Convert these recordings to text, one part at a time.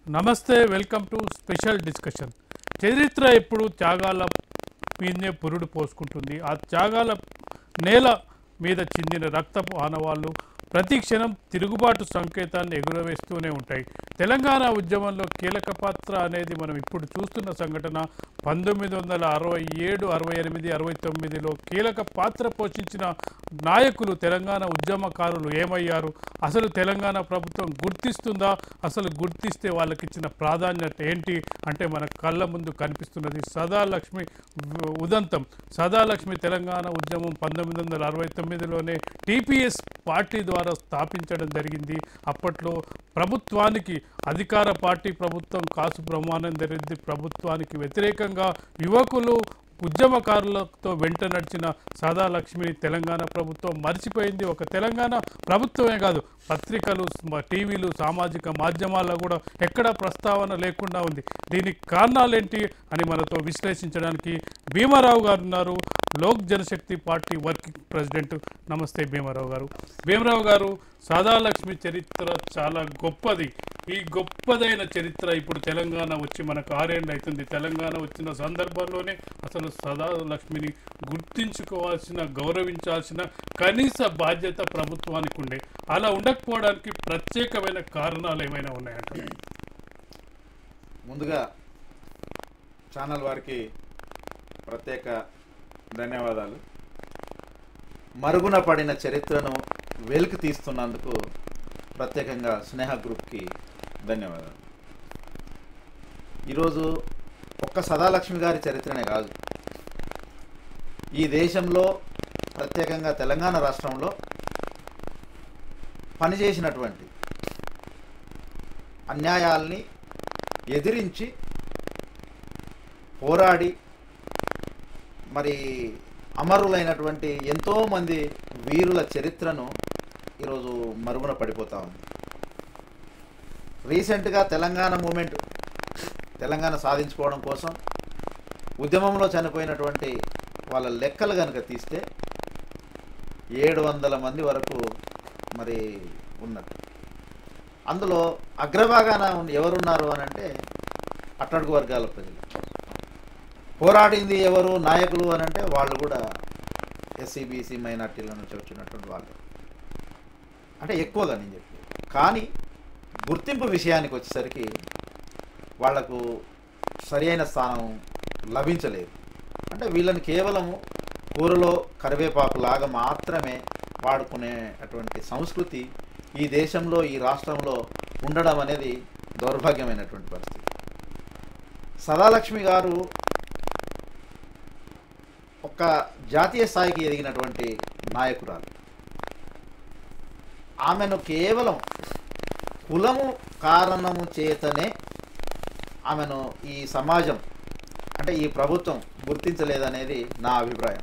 నమస్తే welcome to special discussion చరిత్ర ఎప్పుడు త్యాగాల మీదనే పురుడు పోసుకుంటుంది ఆ త్యాగాల నేల మీద చిందిన రక్తపు ఆనవాళ్ళు ప్రతి క్షణం తిరుగుబాటు సంకేతాన్ని ఎగురవేస్తూనే ఉంటాయి తెలంగాణ ఉద్యమంలో కీలక పాత్ర అనేది మనం ఇప్పుడు చూస్తున్న సంఘటన పంతొమ్మిది వందల అరవై ఏడు అరవై ఎనిమిది అరవై తొమ్మిదిలో కీలక పాత్ర పోషించిన నాయకులు తెలంగాణ ఉద్యమకారులు ఏమయ్యారు అసలు తెలంగాణ ప్రభుత్వం గుర్తిస్తుందా అసలు గుర్తిస్తే వాళ్ళకి ఇచ్చిన ప్రాధాన్యత ఏంటి అంటే మన కళ్ళ ముందు కనిపిస్తున్నది సదాలక్ష్మి ఉ- ఉదంతం సదాలక్ష్మి తెలంగాణ ఉద్యమం పంతొమ్మిది వందల అరవై తొమ్మిదిలోనే టీపీఎస్ పార్టీ ద్వారా స్థాపించడం జరిగింది అప్పట్లో ప్రభుత్వానికి అధికార పార్టీ ప్రభుత్వం కాసు బ్రహ్మానంద రెడ్డి ప్రభుత్వానికి వ్యతిరేకంగా యువకులు ఉద్యమకారులతో వెంట నడిచిన సదాలక్ష్మిని తెలంగాణ ప్రభుత్వం మర్చిపోయింది ఒక తెలంగాణ ప్రభుత్వమే కాదు పత్రికలు స్మ- టీవీలు సామాజిక మాధ్యమాల్లో కూడా ఎక్కడ ప్రస్తావన లేకుండా ఉంది దీనికి కారణాలేంటి అని మనతో విశ్లేషించడానికి భీమారావు గారు ఉన్నారు Lok Janshakti party working president నమస్తే భీమారావు గారు భీమరావు గారు సదాలక్ష్మి చరిత్ర చాలా గొప్పది ఈ గొప్పదైన చరిత్ర ఇప్పుడు తెలంగాణ వచ్చి మనకు ఆరేళ్ళు అవుతుంది తెలంగాణ వచ్చిన సందర్భంలోనే అసలు సదాలక్ష్మిని గుర్తించుకోవాల్సిన గౌరవించాల్సిన కనీస బాధ్యత ప్రభుత్వానికి ఉండే అలా ఉండకపోవడానికి ప్రత్యేకమైన కారణాలు ఏమైనా ఉన్నాయంట ముందుగా ఛానల్ వారికి ప్రత్యేక ధన్యవాదాలు మరుగున పడిన చరిత్రను వెలికి తీస్తున్నందుకు ప్రత్యేకంగా స్నేహ గ్రూప్కి ధన్యవాదాలు ఈరోజు ఒక్క సదాలక్ష్మి గారి చరిత్రనే కాదు ఈ దేశంలో ప్రత్యేకంగా తెలంగాణ రాష్ట్రంలో పనిచేసినటువంటి అన్యాయాల్ని ఎదిరించి పోరాడి మరి అమరులైనటువంటి ఎంతోమంది వీరుల చరిత్రను ఈరోజు మరుగున పడిపోతా ఉంది రీసెంట్గా తెలంగాణ మూమెంట్ తెలంగాణ సాధించుకోవడం కోసం ఉద్యమంలో చనిపోయినటువంటి వాళ్ళ లెక్కలు కనుక తీస్తే ఏడు వందల మంది వరకు మరి ఉన్నారు అందులో అగ్రభాగాన ఉన్న- ఎవరున్నారు అని అంటే అట్టడుగు వర్గాల ప్రజలు పోరాడింది ఎవరు నాయకులు అని అంటే వాళ్ళు కూడా ఎస్సీ బీసీ మైనార్టీల నుంచి వచ్చినటువంటి వాళ్ళు అంటే ఎక్కువగా నేను చెప్పి కానీ గుర్తింపు విషయానికి వచ్చేసరికి వాళ్లకు సరి అయిన స్థానం లభించలేదు అంటే వీళ్ళని కేవలము కూరలో కరివేపాకు లాగా మాత్రమే వాడుకునేటువంటి సంస్కృతి ఈ దేశంలో ఈ రాష్ట్రంలో ఉండడం అనేది దౌర్భాగ్యమైనటువంటి పరిస్థితి సదాలక్ష్మి గారు ఒక జాతీయ స్థాయికి ఎదిగినటువంటి నాయకురాలు ఆమెను కేవలం కులము కారణము చేతనే ఆమెను ఈ సమాజం అంటే ఈ ప్రభుత్వం గుర్తించలేదనేది నా అభిప్రాయం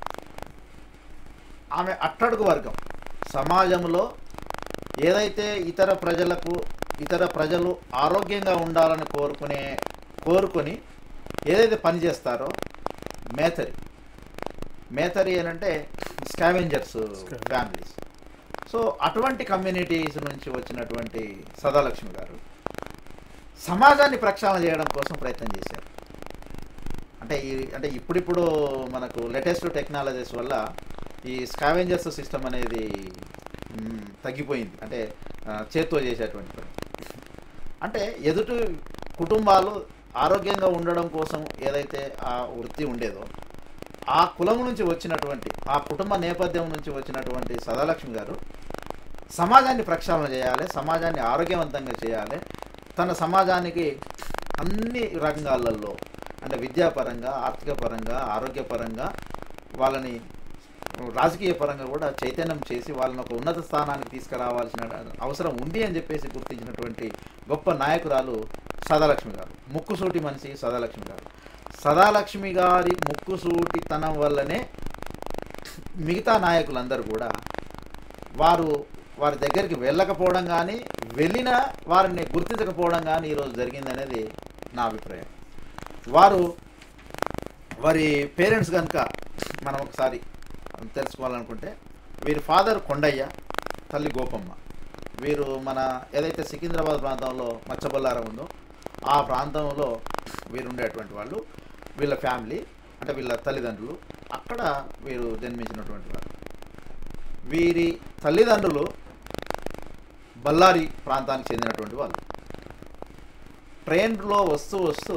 ఆమె అట్టడుగు వర్గం సమాజంలో ఏదైతే ఇతర ప్రజలకు ఇతర ప్రజలు ఆరోగ్యంగా ఉండాలని కోరుకునే కోరుకొని ఏదైతే పని చేస్తారో మేతరి మేతరి అని అంటే స్కావెంజర్స్ ఫ్యామిలీస్ సో అటువంటి కమ్యూనిటీస్ నుంచి వచ్చినటువంటి సదాలక్ష్మి గారు సమాజాన్ని ప్రక్షాళన చేయడం కోసం ప్రయత్నం చేశారు అంటే ఈ అంటే ఇప్పుడిప్పుడు మనకు లేటెస్ట్ టెక్నాలజీస్ వల్ల ఈ స్కావెంజర్స్ సిస్టమ్ అనేది మ్, తగ్గిపోయింది అంటే ఆ, చేత్తో చేసేటువంటి పని అంటే ఎదుటి కుటుంబాలు ఆరోగ్యంగా ఉండడం కోసం ఏదైతే ఆ వృత్తి ఉండేదో ఆ కులం నుంచి వచ్చినటువంటి ఆ కుటుంబ నేపథ్యం నుంచి వచ్చినటువంటి సదాలక్ష్మి గారు సమాజాన్ని ప్రక్షాళన చేయాలి సమాజాన్ని ఆరోగ్యవంతంగా చేయాలి తన సమాజానికి అన్ని రంగాలలో అంటే విద్యాపరంగా ఆర్థిక పరంగా ఆరోగ్యపరంగా వాళ్ళని రాజకీయ పరంగా కూడా చైతన్యం చేసి వాళ్ళని ఒక ఉన్నత స్థానానికి తీసుకురావాల్సిన అవసరం ఉంది అని చెప్పేసి గుర్తించినటువంటి గొప్ప నాయకురాలు సదాలక్ష్మి గారు ముక్కుసూటి మనిషి సదాలక్ష్మి గారు సదాలక్ష్మి గారి ముక్కుసూటితనం వల్లనే మిగతా నాయకులందరూ కూడా వారు వారి దగ్గరికి వెళ్ళకపోవడం కానీ వెళ్ళినా వారిని గుర్తించకపోవడం కానీ ఈరోజు జరిగిందనేది నా అభిప్రాయం వారు వారి పేరెంట్స్ కనుక మనం ఒకసారి తెలుసుకోవాలనుకుంటే వీరి ఫాదర్ కొండయ్య తల్లి గోపమ్మ వీరు మన ఏదైతే సికింద్రాబాద్ ప్రాంతంలో మచ్చబొల్లారం ఉందో ఆ ప్రాంతంలో వీరు ఉండేటువంటి వాళ్ళు వీళ్ళ ఫ్యామిలీ అంటే వీళ్ళ తల్లిదండ్రులు అక్కడ వీరు జన్మించినటువంటి వారు వీరి తల్లిదండ్రులు బళ్ళారి ప్రాంతానికి చెందినటువంటి వాళ్ళు ట్రైన్లో వస్తూ వస్తూ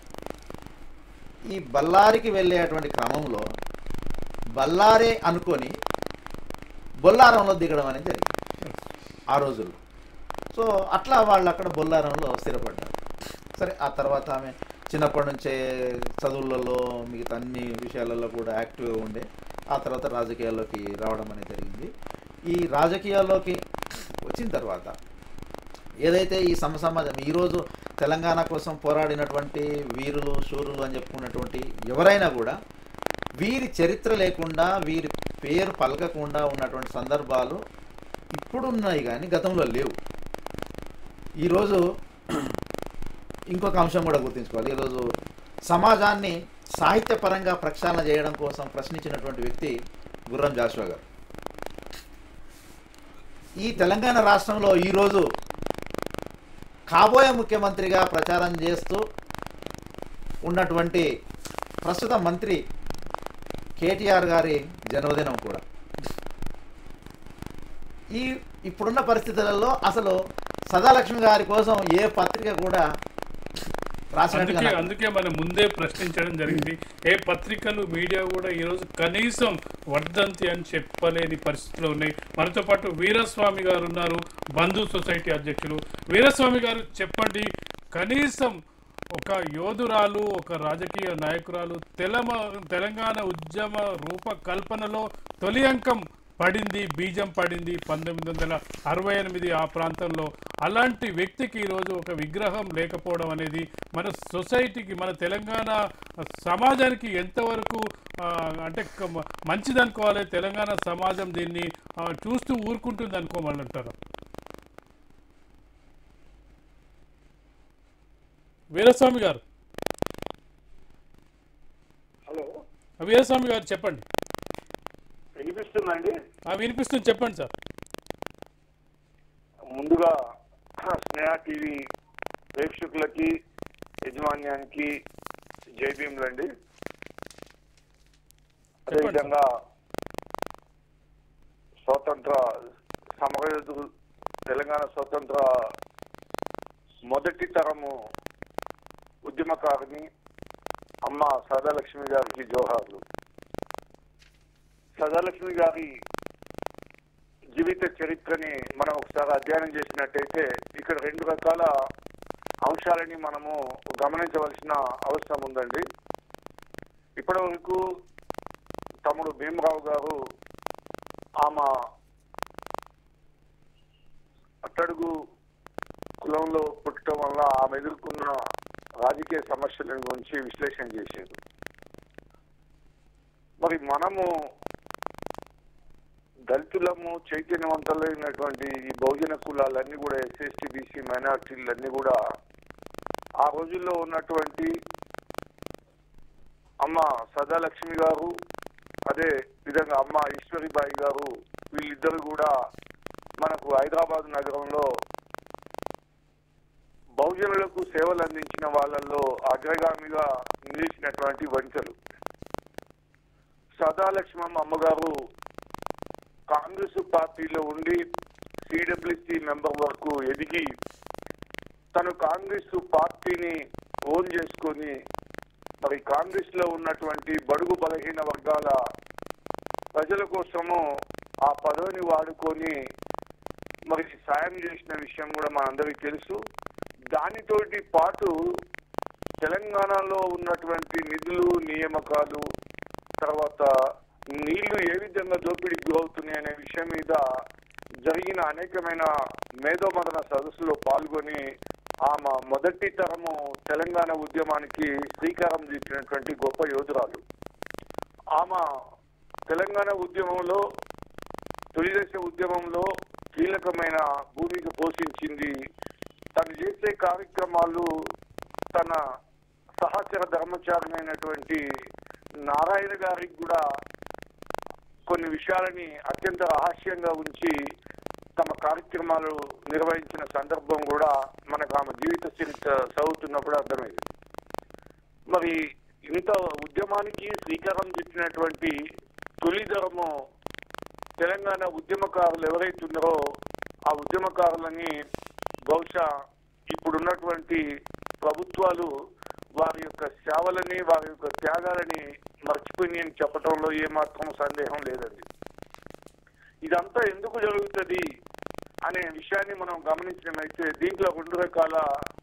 ఈ బళ్ళారికి వెళ్ళేటువంటి క్రమంలో బళ్ళారే అనుకొని బొల్లారంలో దిగడం అనేది జరిగింది ఆ రోజుల్లో సో అట్లా వాళ్ళు అక్కడ బొల్లారంలో స్థిరపడ్డారు సరే ఆ తర్వాత ఆమె చిన్నప్పటి నుంచే చదువులలో మిగతా అన్ని విషయాలలో కూడా యాక్టివ్గా ఉండే ఆ తర్వాత రాజకీయాల్లోకి రావడం అనేది జరిగింది ఈ రాజకీయాల్లోకి వచ్చిన తర్వాత ఏదైతే ఈ సమ సమాజం ఈరోజు తెలంగాణ కోసం పోరాడినటువంటి వీరులు శూరులు అని చెప్పుకున్నటువంటి ఎవరైనా కూడా వీరి చరిత్ర లేకుండా వీరి పేరు పలకకుండా ఉన్నటువంటి సందర్భాలు ఇప్పుడున్నాయి కానీ గతంలో లేవు ఈరోజు ఇంకొక అంశం కూడా గుర్తుంచుకోవాలి ఈరోజు సమాజాన్ని సాహిత్యపరంగా ప్రక్షాళన చేయడం కోసం ప్రశ్నించినటువంటి వ్యక్తి గుర్రం జాషువా గారు ఈ తెలంగాణ రాష్ట్రంలో ఈరోజు కాబోయే ముఖ్యమంత్రిగా ప్రచారం చేస్తూ ఉన్నటువంటి ప్రస్తుత మంత్రి కేటీఆర్ గారి జన్మదినం కూడా ఈ ఇప్పుడున్న పరిస్థితులలో అసలు సదాలక్ష్మి గారి కోసం ఏ పత్రిక కూడా రాసినట్టుగా అందుకే నాకు- అందుకే మనం ముందే ప్రశ్నించడం జరిగింది ఏ పత్రికలు మీడియా కూడా ఈరోజు కనీసం వర్ధంతి అని చెప్పలేని పరిస్థితిలో ఉన్నాయి మనతో పాటు వీరస్వామి గారు ఉన్నారు బంధు సొసైటీ అధ్యక్షులు వీరస్వామి గారు చెప్పండి కనీసం ఒక యోధురాలు ఒక రాజకీయ నాయకురాలు తెలమ తెలంగాణ ఉద్యమ రూపకల్పనలో తొలి అంకం పడింది బీజం పడింది పంతొమ్మిది వందల అరవై ఎనిమిది ఆ ప్రాంతంలో అలాంటి వ్యక్తికి ఈరోజు ఒక విగ్రహం లేకపోవడం అనేది మన సొసైటీకి మన తెలంగాణ సమాజానికి ఎంతవరకు ఆ, అంటే క- మంచిదనుకోవాలి తెలంగాణ సమాజం దీన్ని ఆ, చూస్తూ ఊరుకుంటుంది అనుకోమని వీరస్వామి గారు హలో వీరస్వామి గారు చెప్పండి వినిపిస్తుందండి ఆ, వినిపిస్తుంది చెప్పండి సార్ ముందుగా స్నేహ టీవీ ప్రేక్షకులకి యజమాన్యానికి జై భీములండి అదేవిధంగా స్వాతంత్ర సమరయోధులు తెలంగాణ స్వాతంత్ర మొదటి తరము ఉద్యమకారిని అమ్మ సదాలక్ష్మి గారికి జోహార్లు సదాలక్ష్మి గారి జీవిత చరిత్రని మనం ఒకసారి అధ్యయనం చేసినట్టయితే ఇక్కడ రెండు రకాల అంశాలని మనము గమనించవలసిన అవసరం ఉందండి ఇప్పటి వరకు తమ్ముడు భీమరావు గారు ఆమె అట్టడుగు కులంలో పుట్టడం వల్ల ఆమె ఎదుర్కొన్న రాజకీయ సమస్యల గురించి విశ్లేషణ చేశారు మరి మనము దళితులము చైతన్యవంతులైనటువంటి ఈ బహుజన కులాలన్నీ కూడా ఎస్ఎస్టీ బీసీ మైనార్టీలన్నీ కూడా ఆ రోజుల్లో ఉన్నటువంటి అమ్మ సదాలక్ష్మి గారు అదే విధంగా అమ్మ ఈశ్వరిబాయి గారు వీళ్ళిద్దరు కూడా మనకు హైదరాబాద్ నగరంలో బహుజనులకు సేవలు అందించిన వాళ్ళల్లో అగ్రగామిగా నిలిచినటువంటి వనితలు సదాలక్ష్మమ్మ అమ్మగారు కాంగ్రెస్ పార్టీలో ఉండి సిడబ్ల్యూసి మెంబర్ వరకు ఎదిగి తను కాంగ్రెస్ పార్టీని ఓన్ చేసుకొని మరి కాంగ్రెస్ లో ఉన్నటువంటి బడుగు బలహీన వర్గాల ప్రజల కోసము ఆ పదవిని వాడుకొని మరి సాయం చేసిన విషయం కూడా మనందరికీ తెలుసు దానితోటి పాటు తెలంగాణలో ఉన్నటువంటి నిధులు నియామకాలు తర్వాత నీళ్లు ఏ విధంగా దోపిడీకి గురవుతున్నాయి అనే విషయం మీద జరిగిన అనేకమైన మేధోమదన సదస్సులో పాల్గొని ఆమె మొదటి తరము తెలంగాణ ఉద్యమానికి శ్రీకారం చుట్టినటువంటి గొప్ప యోధురాలు ఆమె తెలంగాణ ఉద్యమంలో తొలిదశ ఉద్యమంలో కీలకమైన భూమిక పోషించింది తను చేసే కార్యక్రమాలు తన సహచర ధర్మచారినైనటువంటి నారాయణ గారికి కూడా కొన్ని విషయాలని అత్యంత రహస్యంగా ఉంచి తమ కార్యక్రమాలు నిర్వహించిన సందర్భం కూడా మనకు ఆమె జీవిత చరిత్ర చదువుతున్నప్పుడు అర్థమైంది మరి ఇంత ఉద్యమానికి శ్రీకారం చుట్టినటువంటి తొలిదరము తెలంగాణ ఉద్యమకారులు ఎవరైతే ఉన్నారో ఆ ఉద్యమకారులని బహుశా ఇప్పుడున్నటువంటి ప్రభుత్వాలు వారి యొక్క సేవలని వారి యొక్క త్యాగాలని మర్చిపోయి అని చెప్పడంలో ఏమాత్రం సందేహం లేదండి ఇదంతా ఎందుకు జరుగుతుంది అనే విషయాన్ని మనం గమనించినట్లయితే దీంట్లో రెండు రకాల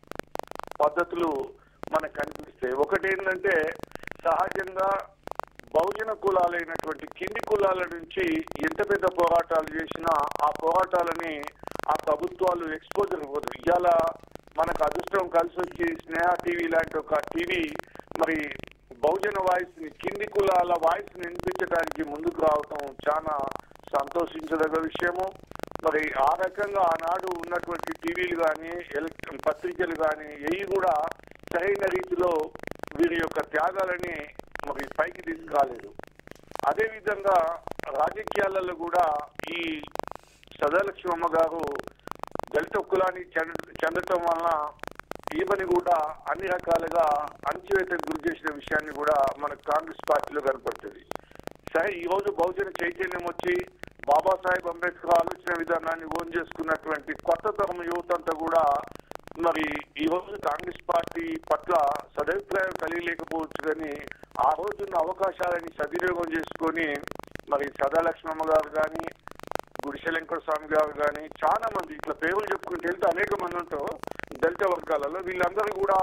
పద్ధతులు మనకు కనిపిస్తాయి ఒకటి ఏంటంటే సహజంగా బహుజన కులాలైనటువంటి కింది కులాల నుంచి ఎంత పెద్ద పోరాటాలు చేసినా ఆ పోరాటాలని ఆ ప్రభుత్వాలు ఎక్స్పోజర్ ఇవ్వదు ఇవాళ మనకు అదృష్టం కలిసి వచ్చి స్నేహ టీవీ లాంటి ఒక టీవీ మరి బహుజన వాయిస్ ని కింది కులాల వాయిస్ ని వినిపించడానికి ముందుకు రావటం చాలా సంతోషించదగ్గ విషయము మరి ఆ రకంగా ఆనాడు ఉన్నటువంటి టీవీలు కానీ ఎలక్ట్రిక్ పత్రికలు కానీ ఏవి కూడా సరైన రీతిలో వీరి యొక్క త్యాగాలని మరి పైకి తీసుకురాలేదు అదే విధంగా రాజకీయాలలో కూడా ఈ సదాలక్ష్మమ్మ గారు దళిత కులాన్ని చెంద- చెందటం వలన ఈమెని కూడా అన్ని రకాలుగా అణచివేతకు గురి చేసిన విషయాన్ని కూడా మనకు కాంగ్రెస్ పార్టీలో కనపడుతుంది సరే ఈ రోజు బహుజన చైతన్యం వచ్చి బాబాసాహెబ్ అంబేద్కర్ ఆలోచన విధానాన్ని ఓన్ చేసుకున్నటువంటి కొత్త తరం యువత అంతా కూడా మరి ఈ రోజు కాంగ్రెస్ పార్టీ పట్ల సదభిప్రాయం కలిగలేకపోవచ్చు కానీ ఆ రోజున్న అవకాశాలని సద్వినియోగం చేసుకొని మరి సదాలక్ష్మమ్మ గారు కానీ గుడిశెలంకర స్వామి గారు కానీ చాలా మంది ఇట్లా పేర్లు చెప్పుకుంటూ వెళ్తే అనేక మంది ఉంటారు దళిత వర్గాలలో వీళ్ళందరూ కూడా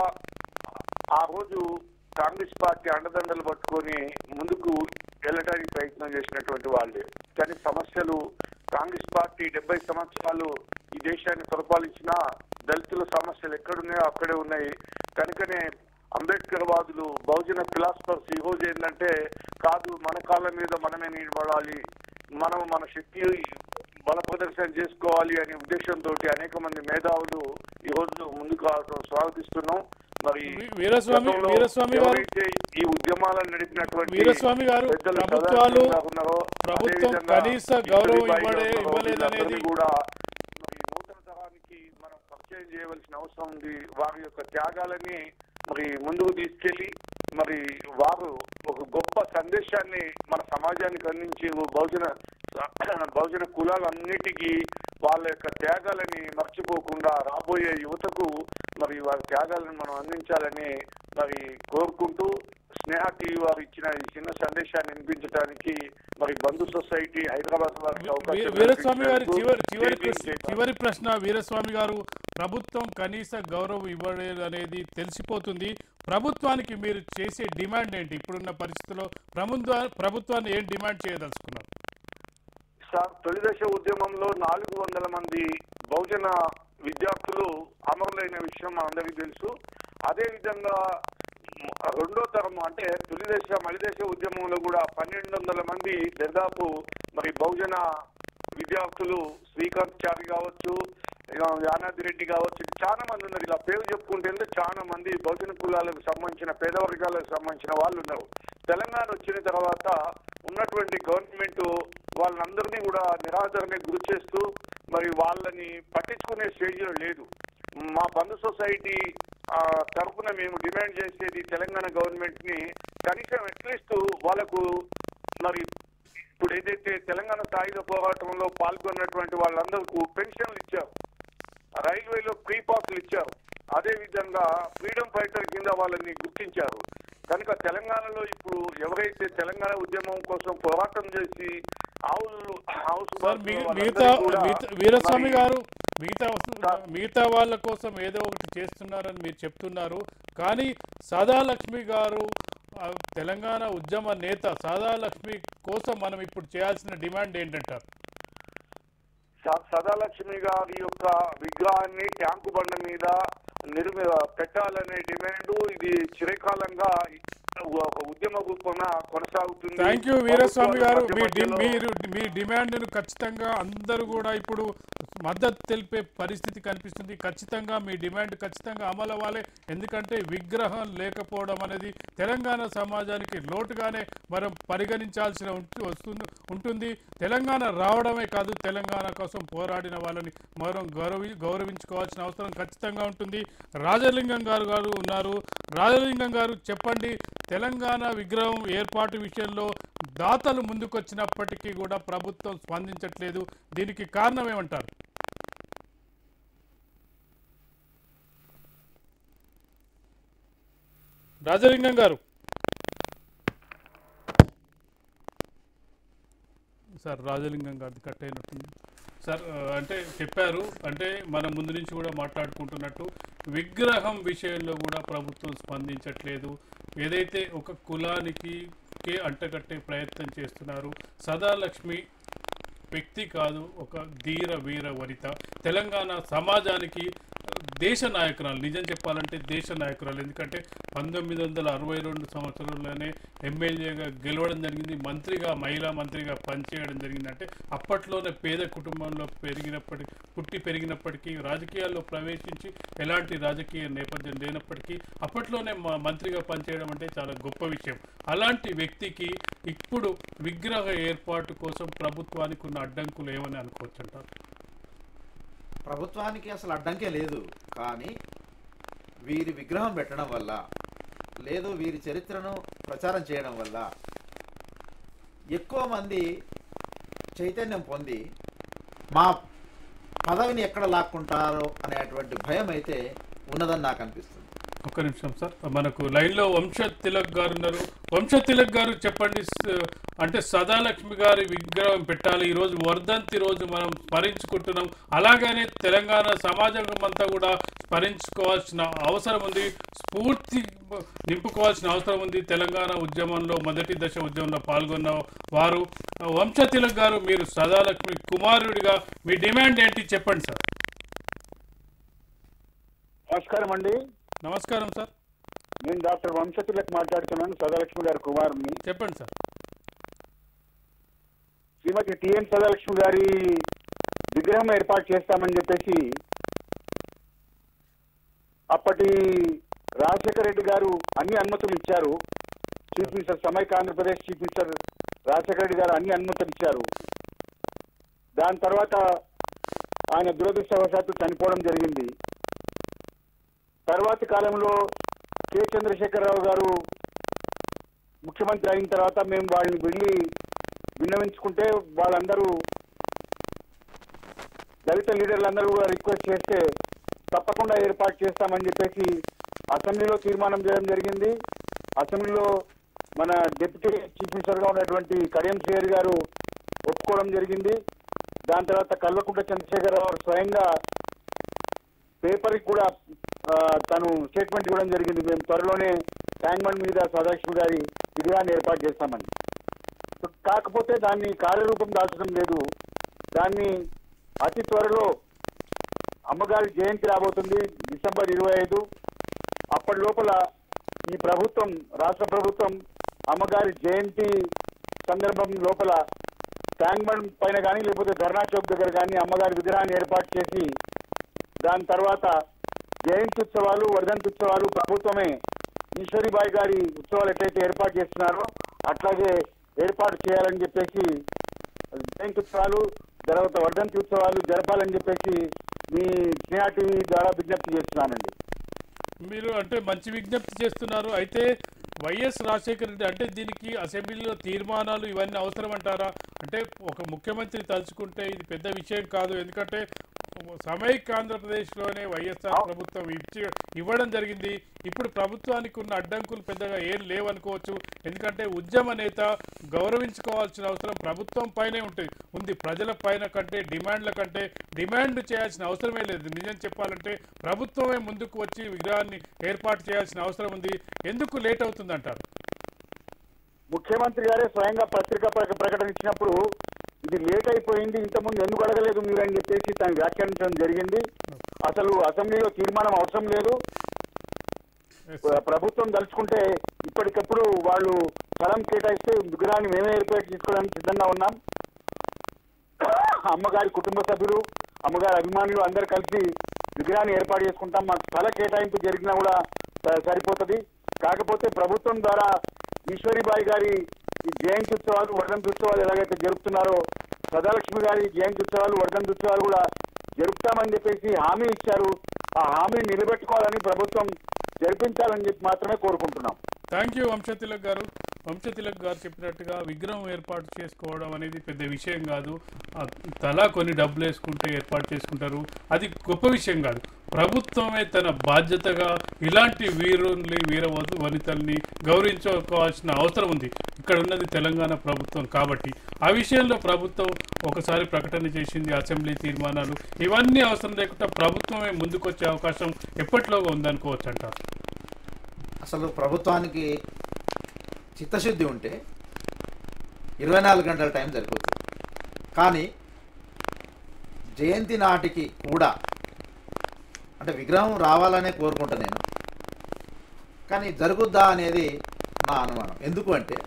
ఆ రోజు కాంగ్రెస్ పార్టీ అండదండలు పట్టుకొని ముందుకు వెళ్ళడానికి ప్రయత్నం చేసినటువంటి వాళ్ళే కానీ సమస్యలు కాంగ్రెస్ పార్టీ డెబ్బై సంవత్సరాలు ఈ దేశాన్ని పరిపాలించిన దళితుల సమస్యలు ఎక్కడున్నాయో అక్కడే ఉన్నాయి కనుకనే అంబేద్కర్ వాదులు బహుజన ఫిలాసఫర్స్ ఈ రోజు ఏంటంటే కాదు మన కాళ్ళ మీద మనమే నిలబడాలి మనం మన శక్తి బల ప్రదర్శన చేసుకోవాలి అనే ఉద్దేశంతో అనేక మంది మేధావులు ఈ రోజు ముందుకు రావడం స్వాగతిస్తున్నాం మరి వీ- వీరస్వామి గతంలో వీరస్వామి గారు ఎవరైతే ఈ ఉద్యమాలను నడిపినటువంటి వీరస్వామి గారు పెద్దలు ప్రభుత్వాలు సదాశివం గారు ఉన్నారో, ప్రభుత్వం అదేవిధంగా కనీస గౌరవం ఇతడి బాయి ఇవ్వడే గారు ఉన్నారో, ఇవ్వలేదనేది వీళ్ళందరినీ కూడా మరి నూతన తరానికి మనం పరిచయం చేయవలసిన అవసరం ఉంది వారి యొక్క త్యాగాలని మరి ముందుకు తీసుకెళ్లి మరి వారు ఒక గొప్ప సందేశాన్ని మన సమాజానికి అందించి ఓ బహుజన బహుజన కులాలన్నిటికీ వాళ్ళ యొక్క త్యాగాలని మర్చిపోకుండా రాబోయే యువతకు మరి వారి త్యాగాలను మనం అందించాలని మరి కోరుకుంటూ స్నేహ టీవీ వారు ఇచ్చిన ఈ చిన్న సందేశాన్ని వినిపించడానికి మరి బంధు సొసైటీ హైదరాబాద్ వారికి వీ- అవకాశం వీరస్వామి గారి చివరి కల్పించినందుకు చివరి జై భీమ్, ప్రశ్న జై భారత్. చివరి ప్రశ్న వీరస్వామి గారు ప్రభుత్వం కనీస గౌరవం ఇవ్వలేదు అనేది తెలిసిపోతుంది ప్రభుత్వానికి మీరు చేసే డిమాండ్ ఏంటి ఇప్పుడున్న పరిస్థితుల్లో ప్రభుత్వ ప్రభుత్వాన్ని ఏం డిమాండ్ చేయదలుచుకున్నారు సార్ తొలిదశ ఉద్యమంలో నాలుగు వందల మంది బహుజన విద్యార్థులు అమరులైన విషయం మనందరికీ తెలుసు అదే విధంగా మ్, రెండో తరం అంటే తొలిదశ మలిదశ ఉద్యమంలో కూడా పన్నెండు వందల మంది దాదాపు మరి బహుజన విద్యార్థులు శ్రీకాంత్ చారి కావచ్చు ఇక యానాది రెడ్డి కావచ్చు చాలా మంది ఉన్నారు ఇలా పేరు చెప్పుకుంటే వెళ్తే చాలా మంది బహుజన కులాలకు సంబంధించిన పేద వర్గాలకు సంబంధించిన వాళ్ళు ఉన్నారు తెలంగాణ వచ్చిన తర్వాత ఉన్నటువంటి గవర్నమెంట్ వాళ్ళందరినీ కూడా నిరాదరణకు గురి చేస్తూ మరి వాళ్ళని పట్టించుకునే స్టేజ్లో లేదు మా బంధు సొసైటీ ఆ, తరపున మేము డిమాండ్ చేసేది తెలంగాణ గవర్నమెంట్ ని కనీసం అట్లీస్ట్ వాళ్ళకు మరి ఇప్పుడు ఏదైతే తెలంగాణ సాయుధ పోరాటంలో పాల్గొన్నటువంటి వాళ్ళందరికీ పెన్షన్లు ఇచ్చారు రైల్వేలో ఫ్రీ పాస్లు ఇచ్చారు అదే విధంగా ఫ్రీడమ్ ఫైటర్ కింద వాళ్ళని గుర్తించారు కనుక తెలంగాణలో ఇప్పుడు ఎవరైతే తెలంగాణ ఉద్యమం కోసం పోరాటం చేసి ఆవులు హౌస్ సార్ మీ- మిగతా మిగతా- వీరస్వామి గారు మిగతా మిగతా వాళ్ళ కోసం ఏదో ఒకటి చేస్తున్నారని మీరు చెప్తున్నారు కానీ సదాలక్ష్మి గారు ఆ, తెలంగాణ ఉద్యమ నేత సదాలక్ష్మి కోసం మనం ఇప్పుడు చేయాల్సిన డిమాండ్ ఏంటంటారు సదాలక్ష్మి గారి యొక్క విగ్రహాన్ని ట్యాంకు బండ మీద నిర్మి పెట్టాలనే డిమాండ్ ఇది చిరకాలంగా ఒక ఉద్యమ రూపంన కొనసాగుతుంది థ్యాంక్ యూ వీరస్వామి గారు మీ డి- మధ్య మధ్యలో- మీరు మీ డిమాండ్ను ఖచ్చితంగా అందరూ కూడా ఇప్పుడు మద్దతు తెలిపే పరిస్థితి కనిపిస్తుంది ఖచ్చితంగా మీ డిమాండ్ ఖచ్చితంగా అమలు అవ్వాలి ఎందుకంటే విగ్రహం లేకపోవడం అనేది తెలంగాణ సమాజానికి లోటుగానే మనం పరిగణించాల్సిన ఉంటు- వస్తుంది ఉంటుంది తెలంగాణ రావడమే కాదు తెలంగాణ కోసం పోరాడిన వాళ్ళని మనం గౌరవి గౌరవించుకోవాల్సిన అవసరం ఖచ్చితంగా ఉంటుంది రాజలింగం గారు గారు ఉన్నారు రాజలింగం గారు చెప్పండి తెలంగాణ విగ్రహం ఏర్పాటు విషయంలో దాతలు ముందుకొచ్చినప్పటికీ కూడా ప్రభుత్వం స్పందించట్లేదు దీనికి కారణం ఏమంటారు రాజలింగం గారు సార్ రాజలింగం గారిది కట్ అయినట్టుంది సార్ ఆ, అంటే చెప్పారు అంటే మనం ముందు నుంచి కూడా మాట్లాడుకుంటున్నట్టు విగ్రహం విషయంలో కూడా ప్రభుత్వం స్పందించట్లేదు ఏదైతే ఒక కులానికి కే అంటగట్టే ప్రయత్నం చేస్తున్నారు సదాలక్ష్మి వ్యక్తి కాదు ఒక ధీర వీర వనిత తెలంగాణ సమాజానికి దేశ నాయకురాలు నిజం చెప్పాలంటే దేశ నాయకురాలు ఎందుకంటే పంతొమ్మిది వందల అరవై రెండు సంవత్సరంలోనే ఎమ్మెల్యేగా గెలవడం జరిగింది మంత్రిగా మహిళా మంత్రిగా పనిచేయడం జరిగింది అంటే అప్పట్లోనే పేద కుటుంబంలో పెరిగినప్పటికీ పుట్టి పెరిగినప్పటికీ రాజకీయాల్లో ప్రవేశించి ఎలాంటి రాజకీయ నేపథ్యం లేనప్పటికీ అప్పట్లోనే మా మంత్రిగా పనిచేయడం అంటే చాలా గొప్ప విషయం అలాంటి వ్యక్తికి ఇప్పుడు విగ్రహ ఏర్పాటు కోసం ప్రభుత్వానికి ఉన్న అడ్డంకులు ఏమని అనుకోవచ్చు అంటారు ప్రభుత్వానికి అసలు అడ్డంకే లేదు కానీ వీరి విగ్రహం పెట్టడం వల్ల లేదు వీరి చరిత్రను ప్రచారం చేయడం వల్ల ఎక్కువ మంది చైతన్యం పొంది మా పదవిని ఎక్కడ లాక్కుంటారో అనేటువంటి భయం అయితే ఉన్నదని నాకు అనిపిస్తుంది ఒక్క నిమిషం సార్ మనకు లైన్లో వంశ తిలక్ గారు ఉన్నారు వంశ తిలక్ గారు చెప్పండి స- అంటే సదాలక్ష్మి గారి విగ్రహం పెట్టాలి ఈరోజు వర్ధంతి రోజు మనం స్మరించుకుంటున్నాం అలాగనే తెలంగాణ సమాజం అంతా కూడా స్మరించుకోవాల్సిన అవసరం ఉంది స్ఫూర్తి నింపుకోవాల్సిన అవసరం ఉంది తెలంగాణ ఉద్యమంలో మొదటి దశ ఉద్యమంలో పాల్గొన్న వారు వంశ తిలక్ గారు మీరు సదాలక్ష్మి కుమారుడిగా మీ డిమాండ్ ఏంటి చెప్పండి సార్ నమస్కారం అండి నమస్కారం సార్ నేను డాక్టర్ వంశతులకు మాట్లాడుతున్నాను సదాలక్ష్మి గారి కుమారుని చెప్పండి సార్ శ్రీమతి టిఎన్ సదాలక్ష్మి గారి విగ్రహం ఏర్పాటు చేస్తామని చెప్పేసి అప్పటి రాజశేఖర రెడ్డి గారు అన్ని అనుమతులు ఇచ్చారు chief minister Samaikya Andhra Pradesh chief minister Rajasekhara Reddy garu అన్ని అనుమతులు ఇచ్చారు దాని తర్వాత ఆయన దురదృష్టవశాత్తు చనిపోవడం జరిగింది తర్వాతి కాలంలో కె చంద్రశేఖరరావు గారు ముఖ్యమంత్రి అయిన తర్వాత మేము వాళ్ళని వెళ్ళి విన్నవించుకుంటే వాళ్ళందరూ దళిత లీడర్లందరూ కూడా రిక్వెస్ట్ చేస్తే తప్పకుండా ఏర్పాటు చేస్తామని చెప్పేసి అసెంబ్లీలో తీర్మానం చేయడం జరిగింది అసెంబ్లీలో మన డిప్యూటీ చీఫ్ మినిస్టర్గా ఉన్నటువంటి కడియం శ్రేయర్ గారు ఒప్పుకోవడం జరిగింది దాని తర్వాత కల్వకుంట్ల చంద్రశేఖరరావు గారు స్వయంగా పేపర్కి కూడా ఆ, తను స్టేట్మెంట్ ఇవ్వడం జరిగింది మేము త్వరలోనే ట్యాంక్మెంట్ మీద సదాశివ గారి విగ్రహాన్ని ఏర్పాటు చేస్తామని కాకపోతే దాన్ని కార్యరూపం దాల్చడం లేదు దాన్ని అతి త్వరలో అమ్మగారి జయంతి రాబోతుంది డిసెంబర్ ఇరవై ఐదు అప్పటి లోపల ఈ ప్రభుత్వం రాష్ట్ర ప్రభుత్వం అమ్మగారి జయంతి సందర్భం లోపల ట్యాంక్బండ్ పైన కానీ లేకపోతే ధర్నా చౌక్ దగ్గర కానీ అమ్మగారి విగ్రహాన్ని ఏర్పాటు చేసి దాని తర్వాత జయంతి ఉత్సవాలు వర్ధంతి ఉత్సవాలు ప్రభుత్వమే ఈశ్వరీబాయి గారి ఉత్సవాలు ఎట్లయితే ఏర్పాటు చేస్తున్నారో అట్లాగే ఏర్పాటు చేయాలని చెప్పేసి జయంతి ఉత్సవాలు తర్వాత వర్ధంతి ఉత్సవాలు జరపాలని చెప్పేసి మీ స్నేహ టీవీ ద్వారా విజ్ఞప్తి చేస్తున్నానండి మీరు అంటే మంచి విజ్ఞప్తి చేస్తున్నారు అయితే వైఎస్ రాజశేఖర రెడ్డి అంటే దీనికి అసెంబ్లీలో తీర్మానాలు ఇవన్నీ అవసరం అంటారా అంటే ఒక ముఖ్యమంత్రి తలుచుకుంటే ఇది పెద్ద విషయం కాదు ఎందుకంటే సమైక్ ఆంధ్రప్రదేశ్లోనే వైఎస్ఆర్ ప్రభుత్వం ఇచ్చి ఇవ్వడం జరిగింది ఇప్పుడు ప్రభుత్వానికి ఉన్న అడ్డంకులు పెద్దగా ఏం లేవనుకోవచ్చు ఎందుకంటే ఉద్యమ నేత గౌరవించుకోవాల్సిన అవసరం ప్రభుత్వం పైనే ఉంటుంది ఉంది ప్రజల పైన కంటే డిమాండ్ల కంటే డిమాండ్ చేయాల్సిన అవసరమే లేదు నిజం చెప్పాలంటే ప్రభుత్వమే ముందుకు వచ్చి విగ్రహాన్ని ఏర్పాటు చేయాల్సిన అవసరం ఉంది ఎందుకు లేట్ అవుతుందంటారు ముఖ్యమంత్రి గారే స్వయంగా పత్రికా ప్రక- ప్రకటన ఇచ్చినప్పుడు ఇది లేట్ అయిపోయింది ఇంతకుముందు ఎందుకు అడగలేదు మీరు అని చెప్పేసి తను వ్యాఖ్యానించడం జరిగింది అసలు అసెంబ్లీలో తీర్మానం అవసరం లేదు Yes, sir. ప్రభుత్వం తలుచుకుంటే ఇప్పటికప్పుడు వాళ్ళు స్థలం కేటాయిస్తే విగ్రహాన్ని మేమే ఏర్పాటు చేసుకోవడానికి సిద్ధంగా ఉన్నాం అమ్మగారి కుటుంబ సభ్యులు అమ్మగారి అభిమానులు అందరు కలిసి విగ్రహాన్ని ఏర్పాటు చేసుకుంటాం మాకు స్థల కేటాయింపు జరిగినా కూడా స- సరిపోతుంది కాకపోతే ప్రభుత్వం ద్వారా ఈశ్వరిబాయి గారి ఈ జయంతి ఉత్సవాలు వర్ధంతి ఉత్సవాలు ఎలాగైతే జరుపుతున్నారో సదాలక్ష్మి గారి జయంతి ఉత్సవాలు వర్ధంతి ఉత్సవాలు కూడా జరుపుతామని చెప్పేసి హామీ ఇచ్చారు ఆ హామీని నిలబెట్టుకోవాలని ప్రభుత్వం జరిపించాలని చెప్పి మాత్రమే కోరుకుంటున్నాం థ్యాంక్ యూ వంశతిలక్ గారు వంశతిలక్ గారు చెప్పినట్టుగా విగ్రహం ఏర్పాటు చేసుకోవడం అనేది పెద్ద విషయం కాదు ఆ తలా కొన్ని డబ్బులు వేసుకుంటే ఏర్పాటు చేసుకుంటారు అది గొప్ప విషయం కాదు ప్రభుత్వమే తన బాధ్యతగా ఇలాంటి వీరుల్ని వీర వధు- వనితల్ని గౌరవించుకోవాల్సిన అవసరం ఉంది ఇక్కడ ఉన్నది తెలంగాణ ప్రభుత్వం కాబట్టి ఆ విషయంలో ప్రభుత్వం ఒకసారి ప్రకటన చేసింది అసెంబ్లీ తీర్మానాలు ఇవన్నీ అవసరం లేకుండా ప్రభుత్వమే ముందుకొచ్చే అవకాశం ఎప్పటిలోగా ఉందనుకోవచ్చు అంటారు అసలు ప్రభుత్వానికి చిత్తశుద్ధి ఉంటే ఇరవై నాలుగు గంటల టైం సరిపోతుంది కానీ జయంతి నాటికి కూడా అంటే విగ్రహం రావాలనే కోరుకుంటా నేను కానీ జరుగుద్దా అనేది నా అనుమానం ఎందుకు అంటే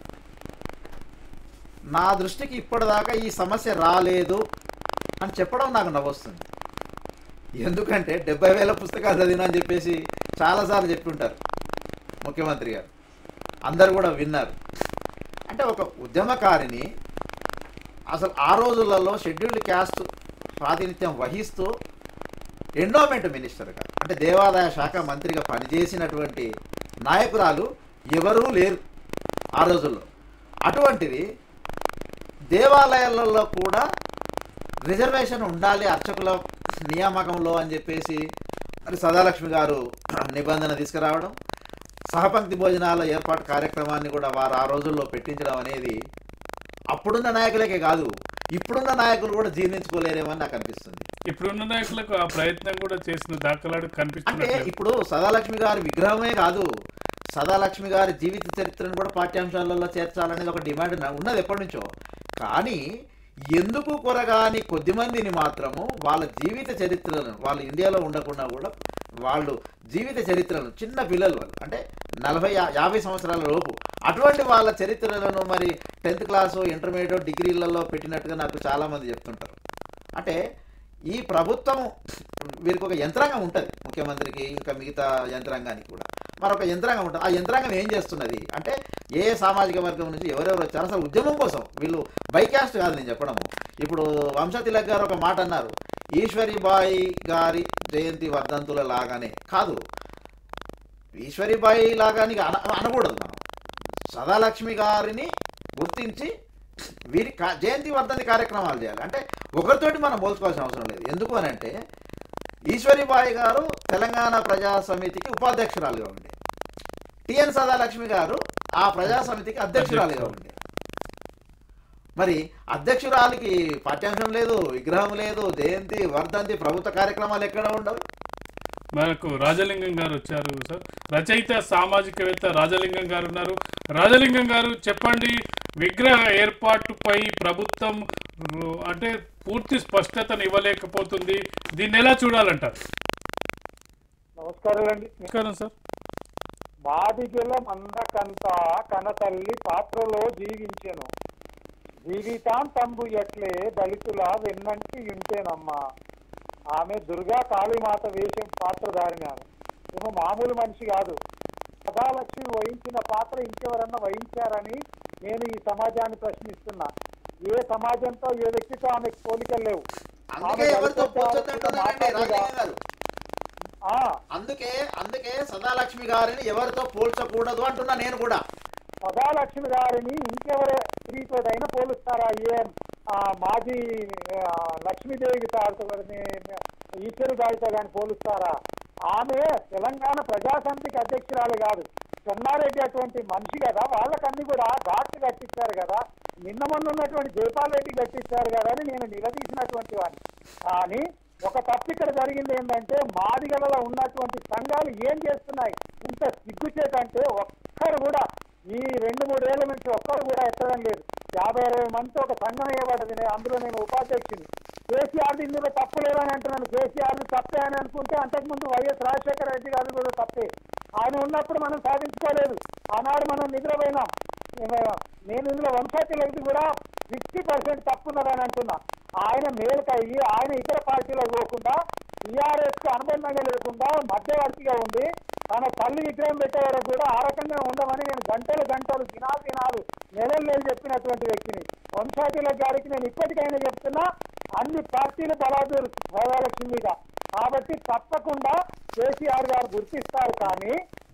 నా దృష్టికి ఇప్పటిదాకా ఈ సమస్య రాలేదు అని చెప్పడం నాకు నవ్వొస్తుంది ఎందుకంటే డెబ్బై వేల పుస్తకాలు చదివినా అని చెప్పేసి చాలాసార్లు చెప్తుంటారు ముఖ్యమంత్రి గారు అందరు కూడా విన్నారు అంటే ఒక ఉద్యమకారిని అసలు ఆ రోజులలో షెడ్యూల్డ్ క్యాస్ట్ ప్రాతినిధ్యం వహిస్తూ ఎండోమెంట్ మినిస్టర్గా అంటే దేవాదాయ శాఖ మంత్రిగా పనిచేసినటువంటి నాయకురాలు ఎవరూ లేరు ఆ రోజుల్లో అటువంటిది దేవాలయాలలో కూడా రిజర్వేషన్ ఉండాలి అర్చకుల నియామకంలో అని చెప్పేసి మరి సదాలక్ష్మి గారు నిబంధన తీసుకురావడం సహపంక్తి భోజనాల ఏర్పాటు కార్యక్రమాన్ని కూడా వారు ఆ రోజుల్లో పెట్టించడం అనేది అప్పుడున్న నాయకులకే కాదు ఇప్పుడున్న నాయకులు కూడా జీర్ణించుకోలేరేమని నాకు అనిపిస్తుంది ఇప్పుడున్న నాయకులకు ఆ ప్రయత్నం కూడా చేసిన దాఖలాడు అంటే కనిపిస్తున్నట్లేదు ఇప్పుడు సదాలక్ష్మి గారి విగ్రహమే కాదు సదాలక్ష్మి గారి జీవిత చరిత్రను కూడా పాఠ్యాంశాలలో చేర్చాలనేది ఒక డిమాండ్ నా- ఉన్నది ఎప్పటి నుంచో కానీ ఎందుకు కొరగాని కొద్ది మందిని మాత్రము వాళ్ళ జీవిత చరిత్రలను వాళ్ళు ఇండియాలో ఉండకుండా కూడా వాళ్ళు జీవిత చరిత్రలను చిన్న పిల్లలు వాళ్ళు అంటే నలభై యా- యాభై సంవత్సరాల లోపు అటువంటి వాళ్ళ చరిత్రలను మరి టెన్త్ క్లాసు ఇంటర్మీడియట్ డిగ్రీలలో పెట్టినట్టుగా నాకు చాలామంది చెప్తుంటారు అంటే ఈ ప్రభుత్వం వీరికి ఒక యంత్రాంగం ఉంటుంది ముఖ్యమంత్రికి ఇంకా మిగతా యంత్రాంగానికి కూడా మరొక యంత్రాంగం ఉంటుంది ఆ యంత్రాంగం ఏం చేస్తున్నది అంటే ఏ ఏ సామాజిక వర్గం నుంచి ఎవరెవరు వచ్చారు అసలు ఉద్యమం కోసం వీళ్ళు బైకాస్ట్ కాదు నేను చెప్పడము ఇప్పుడు వంశతిలక్ గారు ఒక మాట అన్నారు ఈశ్వరిబాయి గారి జయంతి వర్ధంతుల లాగానే కాదు ఈశ్వరిబాయి లాగాని అన అనకూడదు మనం సదాలక్ష్మి గారిని గుర్తించి వీరి కా- జయంతి వర్ధంతి కార్యక్రమాలు చేయాలి అంటే ఒకరితోటి మనం పోల్చుకోవాల్సిన అవసరం లేదు ఎందుకు అని అంటే ఈశ్వరిబాయి గారు తెలంగాణ ప్రజా సమితికి ఉపాధ్యక్షురాలుగా ఉండే టిఎన్ సదాలక్ష్మి గారు ఆ ప్రజా సమితికి అధ్యక్షురాలుగా ఉండే మరి అధ్యక్షురాలికి పాఠ్యాంశం లేదు విగ్రహం లేదు జయంతి వర్ధంతి ప్రభుత్వ కార్యక్రమాలు ఎక్కడ ఉండవు మనకు రాజలింగం గారు వచ్చారు సార్ రచయిత సామాజికవేత్త రాజలింగం గారు ఉన్నారు రాజలింగం గారు చెప్పండి విగ్రహ ఏర్పాటుపై ప్రభుత్వం రు- అంటే పూర్తి స్పష్టతను ఇవ్వలేకపోతుంది దీన్ని ఎలా చూడాలంటారు నమస్కారాలండి నమస్కారం సార్ బాదిగల మందకంత కనతల్లి పాత్రలో జీవించెను జీవితాంతంబు ఎట్లే దళితుల వెన్నంటి ఉంటేనమ్మా ఆమె దుర్గా కాళీమాత వేషం పాత్రధారిని ఆమె ఏమో మామూలు మనిషి కాదు సదాలక్ష్మి వహించిన పాత్ర ఇంకెవరన్నా వహించారని నేను ఈ సమాజాన్ని ప్రశ్నిస్తున్నా ఏ సమాజంతో ఏ వ్యక్తితో ఆమెకు పోలికలు లేవు అందుకే ఆమె ఎవరితో దళితులతో పోల్చొద్దంటున్నానండి మాట్లాడగా- రాజలింగం గారు ఆ, అందుకే అందుకే సదాలక్ష్మి గారిని ఎవరితో పోల్చకూడదు అంటున్నా నేను కూడా సదాలక్ష్మి గారిని ఇంకెవరే స్త్రీతోదైనా పోలుస్తారా ఏ ఆ, మాజీ ఆ, లక్ష్మీదేవి గారితో కానీ ఈశ్వరు గారితో కానీ పోలుస్తారా ఆమె తెలంగాణ ప్రజాసమితికి అధ్యక్షురాలు కాదు చెన్నారెడ్డి అటువంటి మనిషి కదా వాళ్ళకన్నీ కూడా ఘాట్లు కట్టించారు కదా నిన్న మొన్న ఉన్నటువంటి జైపాల్ రెడ్డి కట్టించారు కదా అని నేను నిలదీసినటువంటి వాడిని కానీ ఒక తప్పు ఇక్కడ జరిగింది ఏంటంటే మాదిగలలో ఉన్నటువంటి సంఘాలు ఏం చేస్తున్నాయి ఇంత సిగ్గుచేటంటే ఒక్కరు కూడా ఈ రెండు మూడేళ్ల నుంచి ఒక్కరు కూడా ఎత్తడం లేదు యాభై అరవై మందితో ఒక సంఘం వేయబడ్డది నేను- అందులో నేను ఉపాధ్యక్షుని కేసీఆర్ ఇందులో తప్పు లేదని అంటున్నాను కేసీఆర్ తప్పే అని అనుకుంటే అంతకుముందు వైఎస్ రాజశేఖర రెడ్డి గారు కూడా తప్పే ఆయన ఉన్నప్పుడు మనం సాధించుకోలేదు ఆనాడు మనం నిద్రపోయినాం ఏమో, నేను ఇందులో వంశాతిలకి కూడా ఫిఫ్టీ పర్సెంట్ తప్పున్నదని అంటున్నా ఆయన మేలుకయ్యి ఆయన ఇతర పార్టీలకు పోకుండా టీఆర్ఎస్ కు అనుబంధంగా లేకుండా మధ్యవర్తిగా ఉండి తన తల్లి విగ్రహం పెట్టే వరకు కూడా ఆ రకంగా ఉండమని నేను గంటలు గంటలు దినాలు దినాలు నెలలు నెలలు చెప్పినటువంటి వ్యక్తిని వంశాతిల గారికి నేను ఇప్పటికైనా చెప్తున్నా అన్ని పార్టీలు బలాదూరు భోగాలక్ష్మి మీద కాబట్టి తప్పకుండా కేసీఆర్ గారు గుర్తిస్తారు కానీ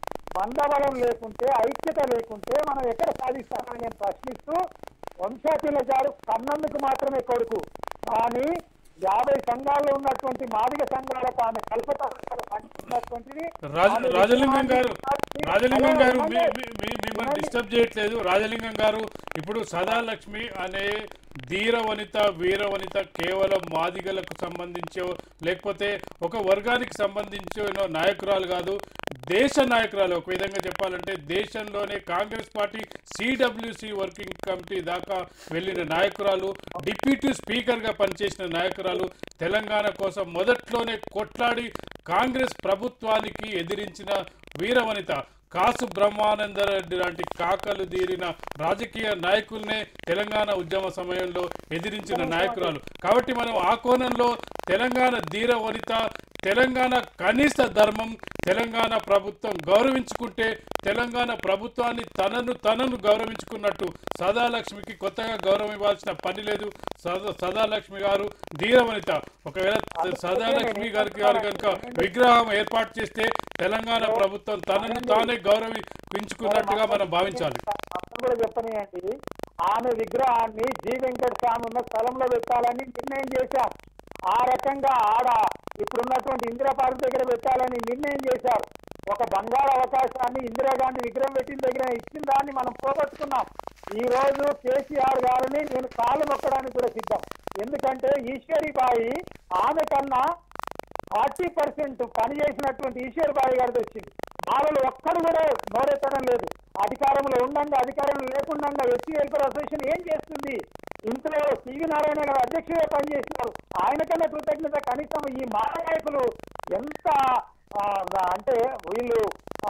బంధబలం లేకుంటే ఐక్యత లేకుంటే మనం ఎక్కడ సాధిస్తామని నేను ప్రశ్నిస్తూ వంశాతిల గారు కన్నందుకు మాత్రమే కొడుకు కానీ యాభై సంఘాల్లో ఉన్నటువంటి మాదిగ సంఘాలకు ఆమె కల్పత పంచుతున్నటువంటిది రాజ ఆమె రాజలింగం గారు విగ్రహాన్ని- రాజలింగం గారు మీ- ఏమంటే- మీ- మీ- మిమ్మల్ని ఏమంటే- డిస్టర్బ్ చేయట్లేదు రాజలింగం గారు ఇప్పుడు సదాలక్ష్మి అనే ధీర వనిత వీర వనిత కేవలం మాదిగలకు సంబంధించో లేకపోతే ఒక వర్గానికి సంబంధించిన నాయకురాలు కాదు దేశ నాయకురాలు ఒక విధంగా చెప్పాలంటే దేశంలోనే Congress party CWC working committee దాకా వెళ్ళిన నాయకురాలు డిప్యూటీ స్పీకర్గా పనిచేసిన నాయకురాలు తెలంగాణ కోసం మొదట్లోనే కొట్లాడి కాంగ్రెస్ ప్రభుత్వానికి ఎదిరించిన వీరవనిత కాసు బ్రహ్మానంద రెడ్డి లాంటి కాకలు తీరిన రాజకీయ నాయకుల్నే తెలంగాణ ఉద్యమ సమయంలో ఎదిరించిన నాయకురాలు కాబట్టి మనం ఆ కోణంలో తెలంగాణ ధీర వనిత తెలంగాణ కనీస ధర్మం తెలంగాణ ప్రభుత్వం గౌరవించుకుంటే తెలంగాణ ప్రభుత్వాన్ని తనను తనను గౌరవించుకున్నట్టు సదాలక్ష్మికి కొత్తగా గౌరవం ఇవ్వాల్సిన పని లేదు సదా సదాలక్ష్మి గారు ధీరవనిత ఒకవేళ సదాలక్ష్మి గారికి గారు కనుక విగ్రహం ఏర్పాటు చేస్తే తెలంగాణ ప్రభుత్వం తనను తానే గౌరవించుకున్నట్టుగా మనం భావించాలి అప్పుడు కూడా చెప్పనియండి ఆమె విగ్రహాన్ని జి వెంకట స్వామి ఉన్న స్థలంలో పెట్టాలని నిర్ణయం చేశాం ఆ రకంగా ఆడ ఇప్పుడున్నటువంటి ఇందిరా పార్క్ దగ్గర పెట్టాలని నిర్ణయం చేశారు ఒక బంగారు అవకాశాన్ని ఇందిరాగాంధీ విగ్రహం పెట్టిన దగ్గర ఇచ్చిన దాన్ని మనం పోగొట్టుకున్నాం ఈ రోజు కేసీఆర్ గారిని నేను కాలు మొక్కడానికి కూడా సిద్ధం ఎందుకంటే ఈశ్వరిబాయి ఆమె కన్నా ఫార్టీ పర్సెంట్ పని చేసినటువంటి ఈశ్వర్ బాయి గారిది వచ్చింది వాళ్ళు ఒక్కడు కూడా నోరెత్తడం లేదు అధికారంలో ఉండంగా అధికారంలో లేకుండా ఎస్సీ వెల్ఫేర్ అసోసియేషన్ ఏం చేస్తుంది ఇంట్లో సివి నారాయణ గారు అధ్యక్షుడిగా పనిచేస్తున్నారు ఆయన కన్నా కృతజ్ఞత కనీసం ఈ మానాయకులు ఎంత ఆ, అంటే వీళ్ళు ఆ,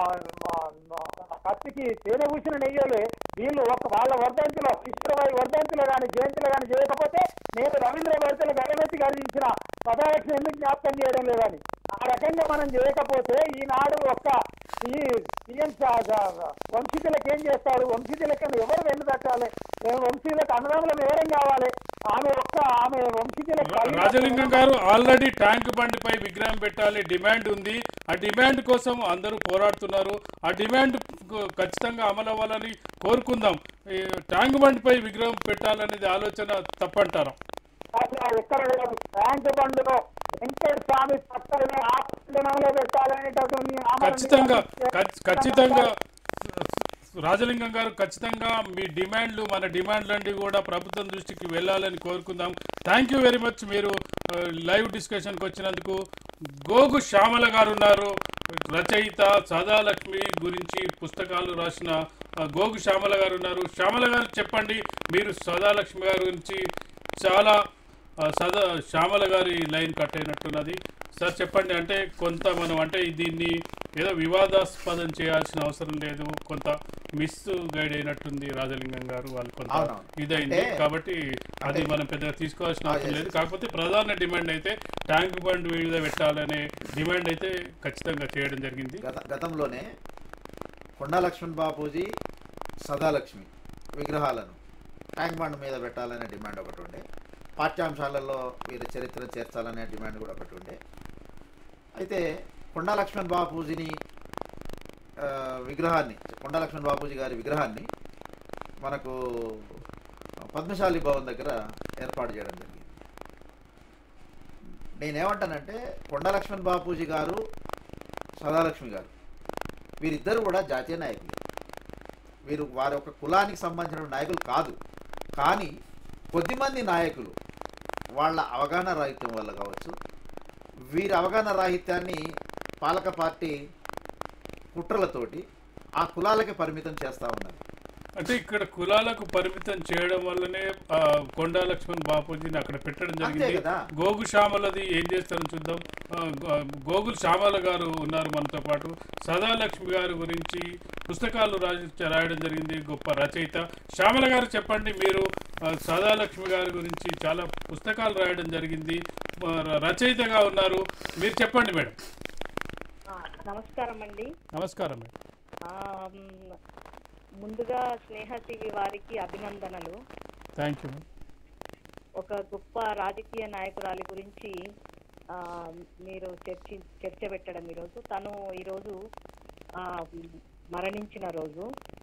ఆ, కత్తికి తేనె కూర్చుని నెయ్యలే వీళ్ళు ఒక వాళ్ళ వర్ధంతిలో ఈశ్వరబాయి వర్ధంతిలో కానీ జయంతిలో కానీ చేయకపోతే నేను రవీంద్ర భారతిలో గణపతి గారు ఇచ్చిన పదాలక్ష్మి ఎందుకు జ్ఞాపకం చేయడం లేదని ఆ రకంగా మనం చేయకపోతే ఈనాడు ఒక్క ఈ సీఎం వంశీతులకు ఏం చేస్తారు వంశీతులకు ఎవరు వెన్ను తట్టాలి మేము వంశీయులకు అన్నదమ్ములం ఎవరేం కావాలి ఆమె ఒక్క ఆమె వంశీతులకు రాజలింగం గారు ఆల్రెడీ ట్యాంక్ బండిపై విగ్రహం పెట్టాలి డిమాండ్ ఉంది ఆ డిమాండ్ కోసం అందరూ పోరాడుతున్నారు ఆ డిమాండ్ కు- ఖచ్చితంగా అమలు అవ్వాలని కోరుకుందాం ఈ ట్యాంక్ బండిపై విగ్రహం పెట్టాలనేది ఆలోచన తప్పంటారా అట్లా ఎక్కడ లేదు ట్యాంక్ బండ్లో వెంకట స్వామి పక్కనే ఆ పట్టణంలో పెట్టాలనేటటువంటి ఆమరణ ఖచ్చితంగా నిరాకరణ ఖచ్- ఖచ్చితంగా రాజలింగం గారు ఖచ్చితంగా మీ డిమాండ్లు మన డిమాండ్లన్నీ కూడా ప్రభుత్వం దృష్టికి వెళ్ళాలని కోరుకుందాం థ్యాంక్ యూ వెరీ మచ్ మీరు ఆ, లైవ్ డిస్కషన్కి వచ్చినందుకు గోగు శ్యామల గారు ఉన్నారు రచయిత సదాలక్ష్మి గురించి పుస్తకాలు రాసిన ఆ, గోగు శ్యామల గారు ఉన్నారు శ్యామల గారు చెప్పండి మీరు సదాలక్ష్మి గారి గురించి చాలా ఆ, సదా శ్యామల గారి లైన్ కట్ అయినట్టున్నది సార్ చెప్పండి అంటే కొంత మనం అంటే దీన్ని ఏదో వివాదాస్పదం చేయాల్సిన అవసరం లేదు కొంత మిస్ గైడ్ అయినట్టుంది రాజలింగం గారు వాళ్ళు కొంత అవునవును. ఇదైంది అంటే- కాబట్టి అది అంటే- మనం పెద్దగా తీసుకోవాల్సిన ఆ, అవసరం yes, లేదు yes. కాకపోతే ప్రధాన డిమాండ్ అయితే ట్యాంక్ బండ్ మీద పెట్టాలనే డిమాండ్ అయితే ఖచ్చితంగా చేయడం జరిగింది గత గతంలోనే కొండా లక్ష్మణ్ బాపూజీ సదాలక్ష్మి విగ్రహాలను ట్యాంక్ బండ్ మీద పెట్టాలనే డిమాండ్ ఒకటి ఉండే పాఠ్యాంశాలలో వీరి చరిత్ర చేర్చాలనే డిమాండ్ కూడా ఒకటి ఉండే అయితే కొండా లక్ష్మణ్ బాపూజీని ఆ, విగ్రహాన్ని కొండా లక్ష్మణ్ బాపూజీ గారి విగ్రహాన్ని మనకు పద్మశాలి భవన్ దగ్గర ఏర్పాటు చేయడం జరిగింది నేనేమంటానంటే కొండా లక్ష్మణ్ బాపూజీ గారు సదాలక్ష్మి గారు వీరిద్దరు కూడా జాతీయ నాయకులు వీరు వారి ఒక కులానికి సంబంధించిన నాయకులు కాదు కానీ కొద్దిమంది నాయకులు వాళ్ళ అవగాహన రాహిత్యం వల్ల కావచ్చు వీరి అవగాహన రాహిత్యాన్ని పాలక పార్టీ కుట్రలతోటి ఆ కులాలకి పరిమితం చేస్తూ ఉన్నారు అంటే ఇక్కడ కులాలకు పరిమితం చేయడం వల్లనే ఆ, కొండా లక్ష్మణ్ బాపూజీని అక్కడ పెట్టడం జరిగింది కదా. గోగు శ్యామలది ఏం చేస్తారని చూద్దాం ఆ, గో- గోగుల్ శ్యామల గారు ఉన్నారు మనతో పాటు సదాలక్ష్మి గారి గురించి పుస్తకాలు రాసి రాయడం జరిగింది గొప్ప రచయిత శ్యామల గారు చెప్పండి మీరు ఆ, సదాలక్ష్మి గారి గురించి చాలా పుస్తకాలు రాయడం జరిగింది ఆ, రచయితగా ఉన్నారు మీరు చెప్పండి మేడం ఆ, నమస్కారం అండి నమస్కారం మేడం ఆ, మ్, ముందుగా స్నేహ టీవీ వారికి అభినందనలు థ్యాంక్ యూ మేడం ఒక గొప్ప రాజకీయ నాయకురాలి గురించి ఆ, మీరు చర్చి చర్చ పెట్టడం ఈరోజు తను ఈరోజు ఆ, మరణించిన రోజు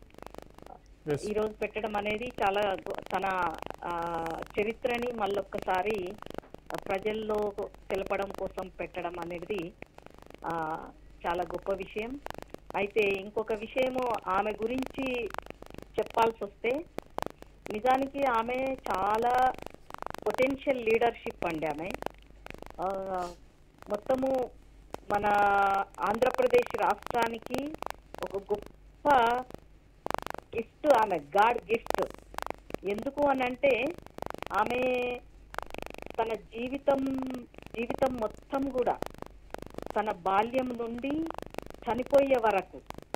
ఎస్ ఈ రోజు పెట్టడం అనేది చాలా గొ- తన ఆ, చరిత్రని మళ్ళొక్కసారి ప్రజల్లో తెలపడం కోసం పెట్టడం అనేది ఆ, చాలా గొప్ప విషయం అయితే ఇంకొక విషయము ఆమె గురించి చెప్పాల్సి వస్తే నిజానికి ఆమె చాలా పొటెన్షియల్ లీడర్షిప్ అండి ఆమె ఆ, మొత్తము మన ఆంధ్రప్రదేశ్ రాష్ట్రానికి ఒక గొప్ప గిఫ్ట్ ఆమె గాడ్ గిఫ్ట్ ఎందుకు అని అంటే ఆమె తన జీవితం జీవితం మొత్తం కూడా తన బాల్యం నుండి చనిపోయే వరకు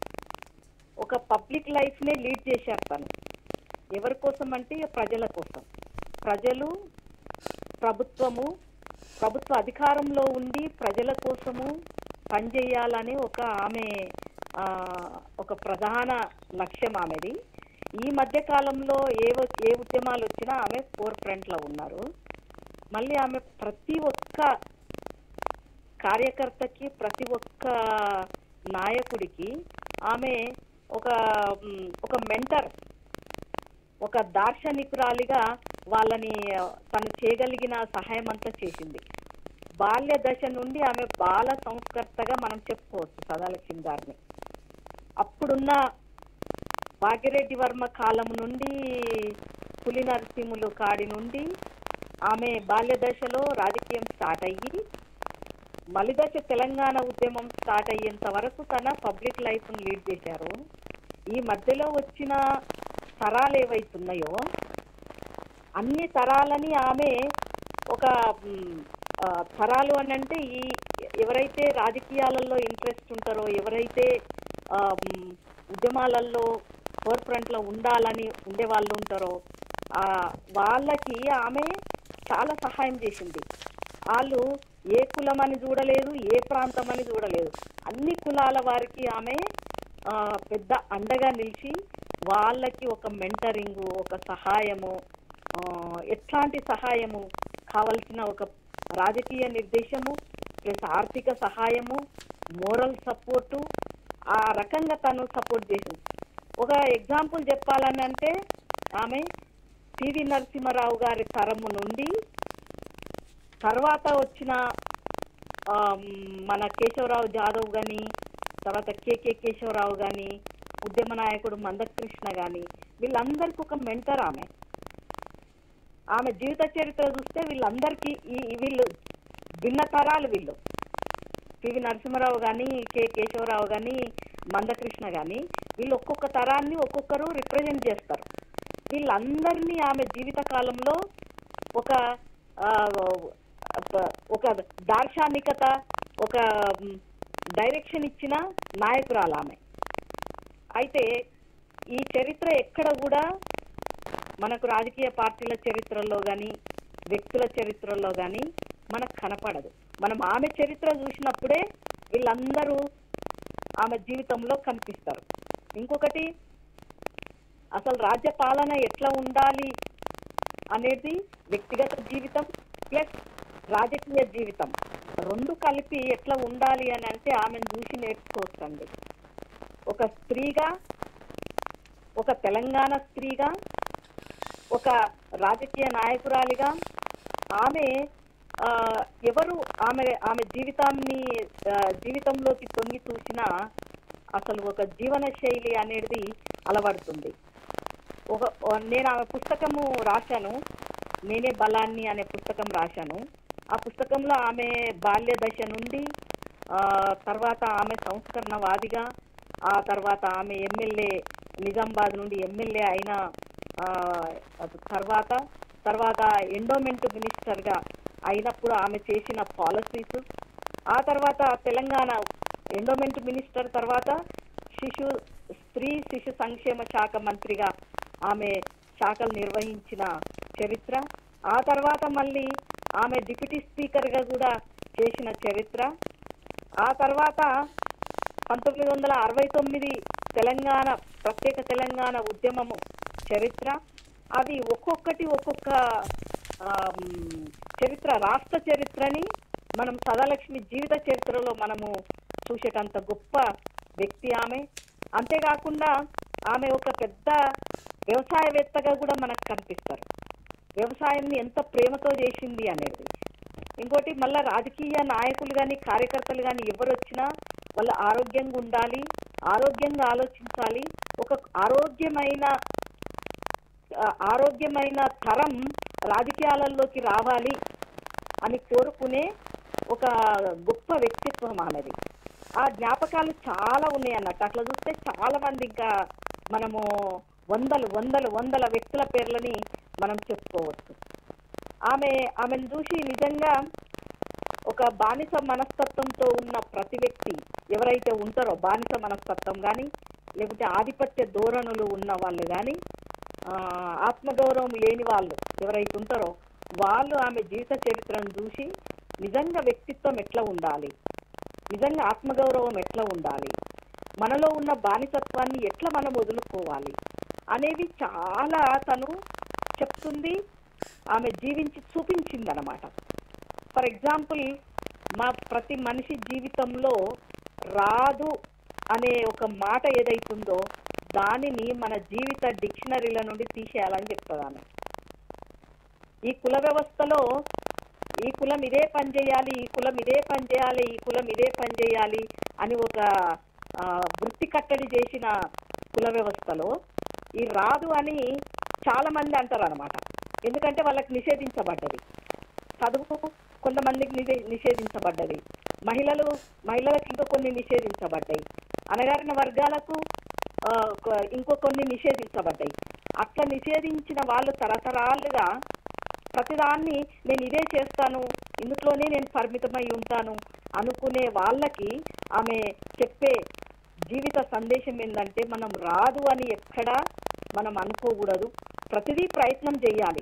ఒక పబ్లిక్ లైఫ్ నే లీడ్ చేశారు తను ఎవరి కోసం అంటే ప్రజల కోసం ప్రజలు ప్రభుత్వము ప్రభుత్వ అధికారంలో ఉండి ప్రజల కోసము పనిచేయాలని ఒక ఆమె ఆ, ఒక ప్రధాన లక్ష్యం ఆమెది ఈ మధ్య కాలంలో ఏ వ- ఏ ఉద్యమాలు వచ్చినా ఆమె ఫోర్ ఫ్రంట్ లో ఉన్నారు మళ్ళీ ఆమె ప్రతి ఒక్క కార్యకర్తకి ప్రతి ఒక్క నాయకుడికి ఆమె ఒక మ్, ఒక మెంటర్ ఒక దార్శనికురాలిగా వాళ్ళని ఆ, తను చేయగలిగిన సహాయం అంతా చేసింది బాల్య దశ నుండి ఆమె బాల సంస్కర్తగా మనం చెప్పుకోవచ్చు సదాలక్ష్మి గారిని అప్పుడున్న భాగ్యరెడ్డి వర్మ కాలం నుండి పులి నరసింహులు కాడి నుండి ఆమె బాల్య దశలో రాజకీయం స్టార్ట్ అయ్యి మలిదశ తెలంగాణ ఉద్యమం స్టార్ట్ అయ్యేంత వరకు తన పబ్లిక్ లైఫ్ లీడ్ చేశారు ఈ మధ్యలో వచ్చిన తరాలు ఏవైతున్నాయో అన్ని తరాలని ఆమె ఒక మ్, ఆ, తరాలు అని అంటే ఈ ఎవరైతే రాజకీయాలలో ఇంట్రెస్ట్ ఉంటారో ఎవరైతే ఆ, మ్, ఉద్యమాలలో ఫోర్ ఫ్రంట్ లో ఉండాలని ఉండే వాళ్ళు ఉంటారో ఆ వాళ్ళకి ఆమె చాలా సహాయం చేసింది వాళ్ళు ఏ కులం అని చూడలేదు ఏ ప్రాంతం అని చూడలేదు అన్ని కులాల వారికి ఆమె ఆ, పెద్ద అండగా నిలిచి వాళ్ళకి ఒక మెంటరింగ్ ఒక సహాయము ఆ, ఎట్లాంటి సహాయము కావలసిన ఒక రాజకీయ నిర్దేశము ప్లస్ ఆర్థిక సహాయము మోరల్ సపోర్టు ఆ రకంగా తను సపోర్ట్ చేసింది ఒక ఎగ్జాంపుల్ చెప్పాలని అంటే ఆమె పివి నరసింహారావు గారి తరము నుండి తర్వాత వచ్చిన ఆ, మన కేశవరావు జాదవ్ గాని తర్వాత కేకే కేశవరావు గాని ఉద్యమ నాయకుడు మందకృష్ణ గాని వీళ్ళందరికీ ఒక మెంటర్ ఆమె ఆమె జీవిత చరిత్ర చూస్తే వీళ్ళందరికీ ఈ ఈ వీళ్ళు భిన్న తరాలు వీళ్ళు పివి నరసింహారావు కానీ కె కేశవరావు కానీ మందకృష్ణ కానీ వీళ్ళు ఒక్కొక్క తరాన్ని ఒక్కొక్కరు రిప్రజెంట్ చేస్తారు వీళ్ళందరినీ ఆమె జీవిత కాలంలో ఒక ఆ, ఒక దార్శనికత ఒక డైరెక్షన్ ఇచ్చిన నాయకురాలు ఆమె అయితే ఈ చరిత్ర ఎక్కడ కూడా మనకు రాజకీయ పార్టీల చరిత్రలో కానీ వ్యక్తుల చరిత్రలో కానీ మనకు కనపడదు మనం ఆమె చరిత్ర చూసినప్పుడే వీళ్ళందరూ ఆమె జీవితంలో కనిపిస్తారు ఇంకొకటి అసలు రాజ్య పాలన ఎట్లా ఉండాలి అనేది వ్యక్తిగత జీవితం ప్లస్ రాజకీయ జీవితం రెండు కలిపి ఎట్లా ఉండాలి అని అంటే ఆమెను చూసి నేర్చుకోవచ్చండి ఒక స్త్రీగా ఒక తెలంగాణ స్త్రీగా ఒక రాజకీయ నాయకురాలిగా ఆమె ఆ, ఎవరు ఆమె ఆమె జీవితాన్ని ఆ, జీవితంలోకి తొంగి చూసినా అసలు ఒక జీవన శైలి అనేది అలవడుతుంది ఒక ఓ- నేను ఆమె పుస్తకము రాశాను నేనే బలాన్ని అనే పుస్తకం రాశాను ఆ పుస్తకంలో ఆమె బాల్య దశ నుండి ఆ, తర్వాత ఆమె సంస్కరణవాదిగా ఆ తర్వాత ఆమె ఎమ్మెల్యే నిజామాబాద్ నుండి ఎమ్మెల్యే అయిన ఆ, అది తర్వాత తర్వాత ఎండోమెంట్ మినిస్టర్గా అయినప్పుడు ఆమె చేసిన పాలసీస్ ఆ తర్వాత తెలంగాణ ఎండోమెంట్ మినిస్టర్ తర్వాత శిశు స్త్రీ శిశు సంక్షేమ శాఖ మంత్రిగా ఆమె శాఖలు నిర్వహించిన చరిత్ర ఆ తర్వాత మళ్ళీ ఆమె డిప్యూటీ స్పీకర్గా కూడా చేసిన చరిత్ర ఆ తర్వాత పంతొమ్మిది వందల అరవై తొమ్మిది తెలంగాణ ప్రత్యేక తెలంగాణ ఉద్యమము చరిత్ర అది ఒక్కొక్కటి ఒక్కొక్క ఆమ్, చరిత్ర రాష్ట్ర చరిత్రని మనం సదాలక్ష్మి జీవిత చరిత్రలో మనము చూసేటంత గొప్ప వ్యక్తి ఆమె అంతేకాకుండా ఆమె ఒక పెద్ద వ్యవసాయవేత్తగా కూడా మనకు కనిపిస్తారు వ్యవసాయాన్ని ఎంత ప్రేమతో చేసింది అనేది ఇంకోటి మళ్ళా రాజకీయ నాయకులు కానీ కార్యకర్తలు కానీ ఎవరు వచ్చినా వాళ్ళు ఆరోగ్యంగా ఉండాలి ఆరోగ్యంగా ఆలోచించాలి ఒక ఆరోగ్యమైన ఆ, ఆరోగ్యమైన తరం రాజకీయాలలోకి రావాలి అని కోరుకునే ఒక గొప్ప వ్యక్తిత్వం ఆమెది ఆ జ్ఞాపకాలు చాలా ఉన్నాయి అన్నట్టు అట్లా చూస్తే చాలా మంది ఇంకా మనము వందలు వందలు వందల వ్యక్తుల పేర్లని మనం చెప్పుకోవచ్చు ఆమె ఆమెను చూసి నిజంగా ఒక బానిస మనస్తత్వంతో ఉన్న ప్రతి వ్యక్తి ఎవరైతే ఉంటారో బానిస మనస్తత్వం కానీ లేకపోతే ఆధిపత్య ధోరణులు ఉన్న వాళ్ళు కానీ ఆత్మగౌరవం లేని వాళ్ళు ఎవరైతే ఉంటారో వాళ్ళు ఆమె జీవిత చరిత్రను చూసి నిజంగా వ్యక్తిత్వం ఎట్లా ఉండాలి నిజంగా ఆత్మగౌరవం ఎట్లా ఉండాలి మనలో ఉన్న బానిసత్వాన్ని ఎట్లా మనం వదులుకోవాలి అనేవి చాలా తను చెప్తుంది ఆమె జీవించి చూపించింది అనమాట ఫర్ ఎగ్జాంపుల్ మా ప్రతి మనిషి జీవితంలో రాదు అనే ఒక మాట ఏదైతుందో దానిని మన జీవిత డిక్షనరీల నుండి తీసేయాలని చెప్తుంది ఆమె ఈ కుల వ్యవస్థలో ఈ కులం ఇదే పని చేయాలి ఈ కులం ఇదే పని చేయాలి ఈ కులం ఇదే పని చేయాలి అని ఒక ఆ, వృత్తి కట్టడి చేసిన కుల వ్యవస్థలో ఈ రాదు అని చాలా మంది అంటారు అనమాట ఎందుకంటే వాళ్ళకి నిషేధించబడ్డది చదువు కొంతమందికి నిషే- నిషేధించబడ్డది మహిళలు మహిళలకు ఇంకో కొన్ని నిషేధించబడ్డాయి అనగారిన వర్గాలకు ఆ, కొ- ఇంకో కొన్ని నిషేధించబడ్డాయి అట్లా నిషేధించిన వాళ్ళు తరతరాలుగా ప్రతిదాన్ని నేను ఇదే చేస్తాను ఇందులోనే నేను పరిమితమై ఉంటాను అనుకునే వాళ్ళకి ఆమె చెప్పే జీవిత సందేశం ఏంటంటే మనం రాదు అని ఎక్కడా మనం అనుకోకూడదు ప్రతిదీ ప్రయత్నం చేయాలి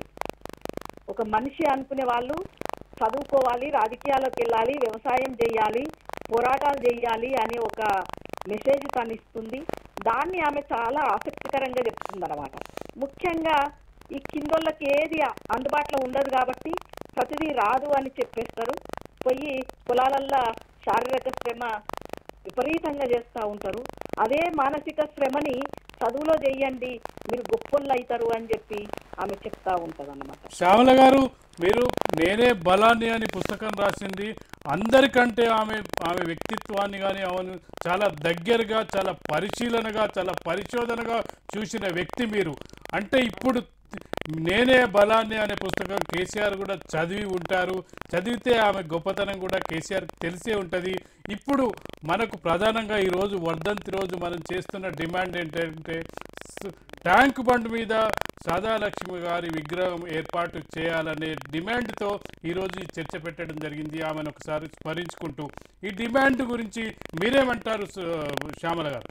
ఒక మనిషి అనుకునే వాళ్ళు చదువుకోవాలి రాజకీయాల్లోకి వెళ్ళాలి వ్యవసాయం చేయాలి పోరాటాలు చేయాలి అనే ఒక మెసేజ్ తను ఇస్తుంది దాన్ని ఆమె చాలా ఆసక్తికరంగా చెప్తుంది అనమాట ముఖ్యంగా ఈ కిందోళ్ళకి ఏది అందుబాటులో ఉండదు కాబట్టి ప్రతిదీ రాదు అని చెప్పేస్తారు పోయి పొలాలల్లో శారీరక శ్రమ విపరీతంగా చేస్తూ ఉంటారు అదే మానసిక శ్రమని చదువులో చేయండి మీరు గొప్పళ్ళు అవుతారు అని చెప్పి ఆమె చెప్తా ఉంటది అనమాట శ్యామల గారు మీరు నేనే బలాన్ని అని పుస్తకం రాసింది అందరికంటే ఆమె ఆమె వ్యక్తిత్వాన్ని కానీ ఆమెను చాలా దగ్గరగా చాలా పరిశీలనగా చాలా పరిశోధనగా చూసిన వ్యక్తి మీరు అంటే ఇప్పుడు నేనే బలాన్ని అనే పుస్తకం కేసీఆర్ కూడా చదివి ఉంటారు చదివితే ఆమె గొప్పతనం కూడా కేసీఆర్ తెలిసే ఉంటుంది ఇప్పుడు మనకు ప్రధానంగా ఈరోజు వర్ధంతి రోజు మనం చేస్తున్న డిమాండ్ ఏంటంటే స్- ట్యాంక్ బండ్ మీద సాదాలక్ష్మి గారి విగ్రహం ఏర్పాటు చేయాలనే డిమాండ్తో ఈరోజు ఈ చర్చ పెట్టడం జరిగింది ఆమెను ఒకసారి స్మరించుకుంటూ ఈ డిమాండ్ గురించి మీరేమంటారు సు- శ్యామల గారు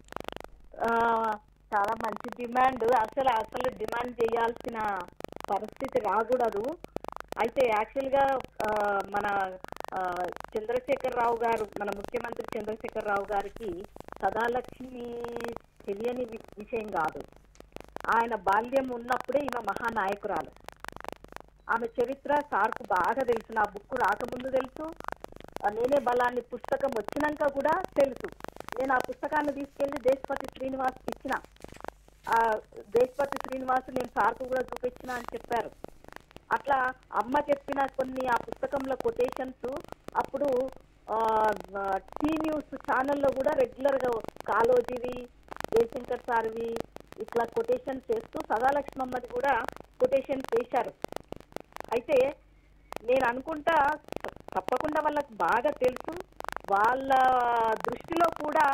ఆ, చాలా మంచి డిమాండ్ అసలు అసలు డిమాండ్ చేయాల్సిన పరిస్థితి రాకూడదు అయితే యాక్చువల్గా ఆ, మన ఆ, చంద్రశేఖర్ రావు గారు మన ముఖ్యమంత్రి చంద్రశేఖర్ రావు గారికి సదాలక్ష్మి తెలియని వి- విషయం కాదు ఆయన బాల్యం ఉన్నప్పుడే ఈమె మహానాయకురాలు ఆమె చరిత్ర సార్కు బాగా తెలుసు నా బుక్ రాకముందు తెలుసు ఆ నేనే బలాన్ని పుస్తకం వచ్చినాక కూడా తెలుసు నేను ఆ పుస్తకాన్ని తీసుకెళ్లి దేశపతి శ్రీనివాస్కి ఇచ్చిన ఆ దేశపతి శ్రీనివాస్ నేను సార్కు కూడా చూపించిన అని చెప్పారు అట్లా అమ్మ చెప్పిన కొన్ని ఆ పుస్తకంలో కొటేషన్స్ అప్పుడు టీ న్యూస్ ఛానల్లో కూడా రెగ్యులర్గా కాలోజీవి జయశంకర్ సార్వి ఇట్లా కొటేషన్స్ చేస్తూ సదాలక్ష్మమ్మది కూడా కొటేషన్స్ చేశారు అయితే నేను అనుకుంటా తప్పకుండా వాళ్ళకి బాగా తెలుసు వాళ్ళ దృష్టిలో కూడా